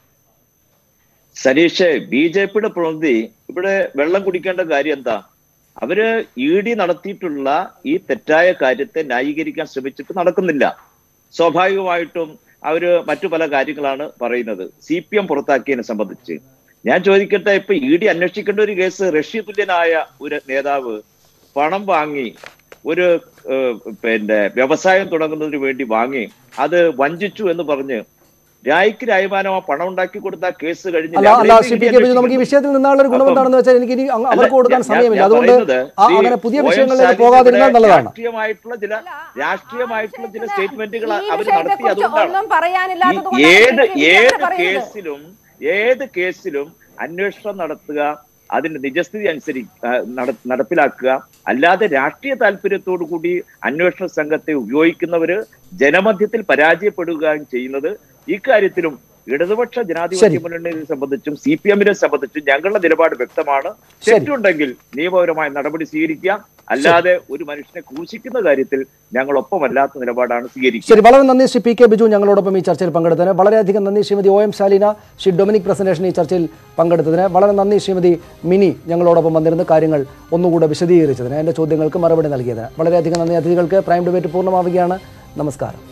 സനീഷ് ബി ജെ പിയുടെ പ്രതിനിധി ഇവിടെ വെള്ളം കുടിക്കേണ്ട കാര്യം എന്താ അവര് ഇ ഡി നടത്തിയിട്ടുള്ള ഈ തെറ്റായ കാര്യത്തെ ന്യായീകരിക്കാൻ ശ്രമിച്ചിട്ട് നടക്കുന്നില്ല സ്വാഭാവികമായിട്ടും അവര് മറ്റു പല കാര്യങ്ങളാണ് പറയുന്നത് സി പി എം പുറത്താക്കിയതിനെ സംബന്ധിച്ച് ഞാൻ ചോദിക്കട്ടെ ഇപ്പൊ ഇ ഡി അന്വേഷിക്കേണ്ട ഒരു കേസ് റഷ്യ തുല്യനായ ഒരു നേതാവ് പണം വാങ്ങി ഒരു ഏഹ്, പിന്നെ വ്യവസായം തുടങ്ങുന്നതിന് വേണ്ടി വാങ്ങി അത് വഞ്ചിച്ചു എന്ന് പറഞ്ഞ് രായ്ക്ക് രായ്മാനം ആ പണം ഉണ്ടാക്കി കൊടുത്ത ആ കേസ് കഴിഞ്ഞില്ല. അല്ല അല്ല അവരെ ശ്രീ പി ഇനി കെ ബിജു നമുക്ക് ഈ അന്വേഷിക്കുന്നു. വിഷയത്തിൽ നിന്നുള്ള ഒരു ഗുണം അപ്പം- എന്താണെന്ന് വെച്ചാൽ എനിക്ക് ഇനി അങ്ങ് അല്ല, അവർക്ക് കൊടുക്കാൻ ഞാൻ- സമയമില്ല ഞാൻ അതുകൊണ്ട് പറയുന്നത് ആ ശ്രീ അങ്ങനെ പുതിയ ഒ. എം. വിഷയങ്ങളിലേക്ക് ശാലിനി പോകാതിരുന്നാൽ ഇവിടെ നല്ലതാണ് രാഷ്ട്രീയമായിട്ടുള്ള ചില രാഷ്ട്രീയമായിട്ടുള്ള ചില ഈ സ്റ്റേറ്റ്മെന്റുകൾ അവർ നടത്തി വിഷയത്തെക്കുറിച്ച് അതുകൊണ്ടാണ് ഒന്നും പറയാനില്ലാത്തത് ഈ കൊണ്ടാണ് ഏത് ശ്രീ വിജയൻ ഏത് പറയുന്നത്. കേസിലും ഏത് കേസിലും അന്വേഷണം നടത്തുക അതിന്റെ നിജസ്ഥിതി അനുസരിച്ച് ആ, നട- നടപ്പിലാക്കുക അല്ലാതെ രാഷ്ട്രീയ താല്പര്യത്തോടു കൂടി അന്വേഷണ സംഘത്തെ ഉപയോഗിക്കുന്നവര് ജനമധ്യത്തിൽ പരാജയപ്പെടുകയും ചെയ്യുന്നത് ഇക്കാര്യത്തിലും ഇടതുപക്ഷ ശരി. ജനാധിപത്യ മുന്നണിയെ സംബന്ധിച്ചും സി പി എമ്മിനെ സംബന്ധിച്ചും ഞങ്ങളുടെ നിലപാട് വ്യക്തമാണ് ശരി. തെറ്റുണ്ടെങ്കിൽ നിയമപരമായ നടപടി സ്വീകരിക്കുക അല്ലാതെ ഒരു മനുഷ്യനെ ക്രൂശിക്കുന്ന കാര്യത്തിൽ ഞങ്ങൾ ഒപ്പമല്ലാത്ത നിലപാടാണ് സ്വീകരിക്കുക ശരി വളരെ നന്ദി ശ്രീ പി കെ ബിജു ഞങ്ങളോടൊപ്പം ഈ ചർച്ചയിൽ പങ്കെടുത്തതിന് വളരെയധികം നന്ദി ശ്രീമതി ഒ എം ശാലിന ശ്രീ ഡൊമിനിക് പ്രസന്റേഷൻ ഈ ചർച്ചയിൽ പങ്കെടുത്തതിന് വളരെ നന്ദി ശ്രീമതി മിനി ഞങ്ങളോടൊപ്പം വന്നിരുന്ന കാര്യങ്ങൾ ഒന്നുകൂടെ വിശദീകരിച്ചതിന് എൻ്റെ ചോദ്യങ്ങൾക്ക് മറുപടി നൽകിയതിന് വളരെയധികം നന്ദി അതിഥികൾക്ക് പ്രൈം ഡിബേറ്റ് പൂർണ്ണമാവുകയാണ് നമസ്കാരം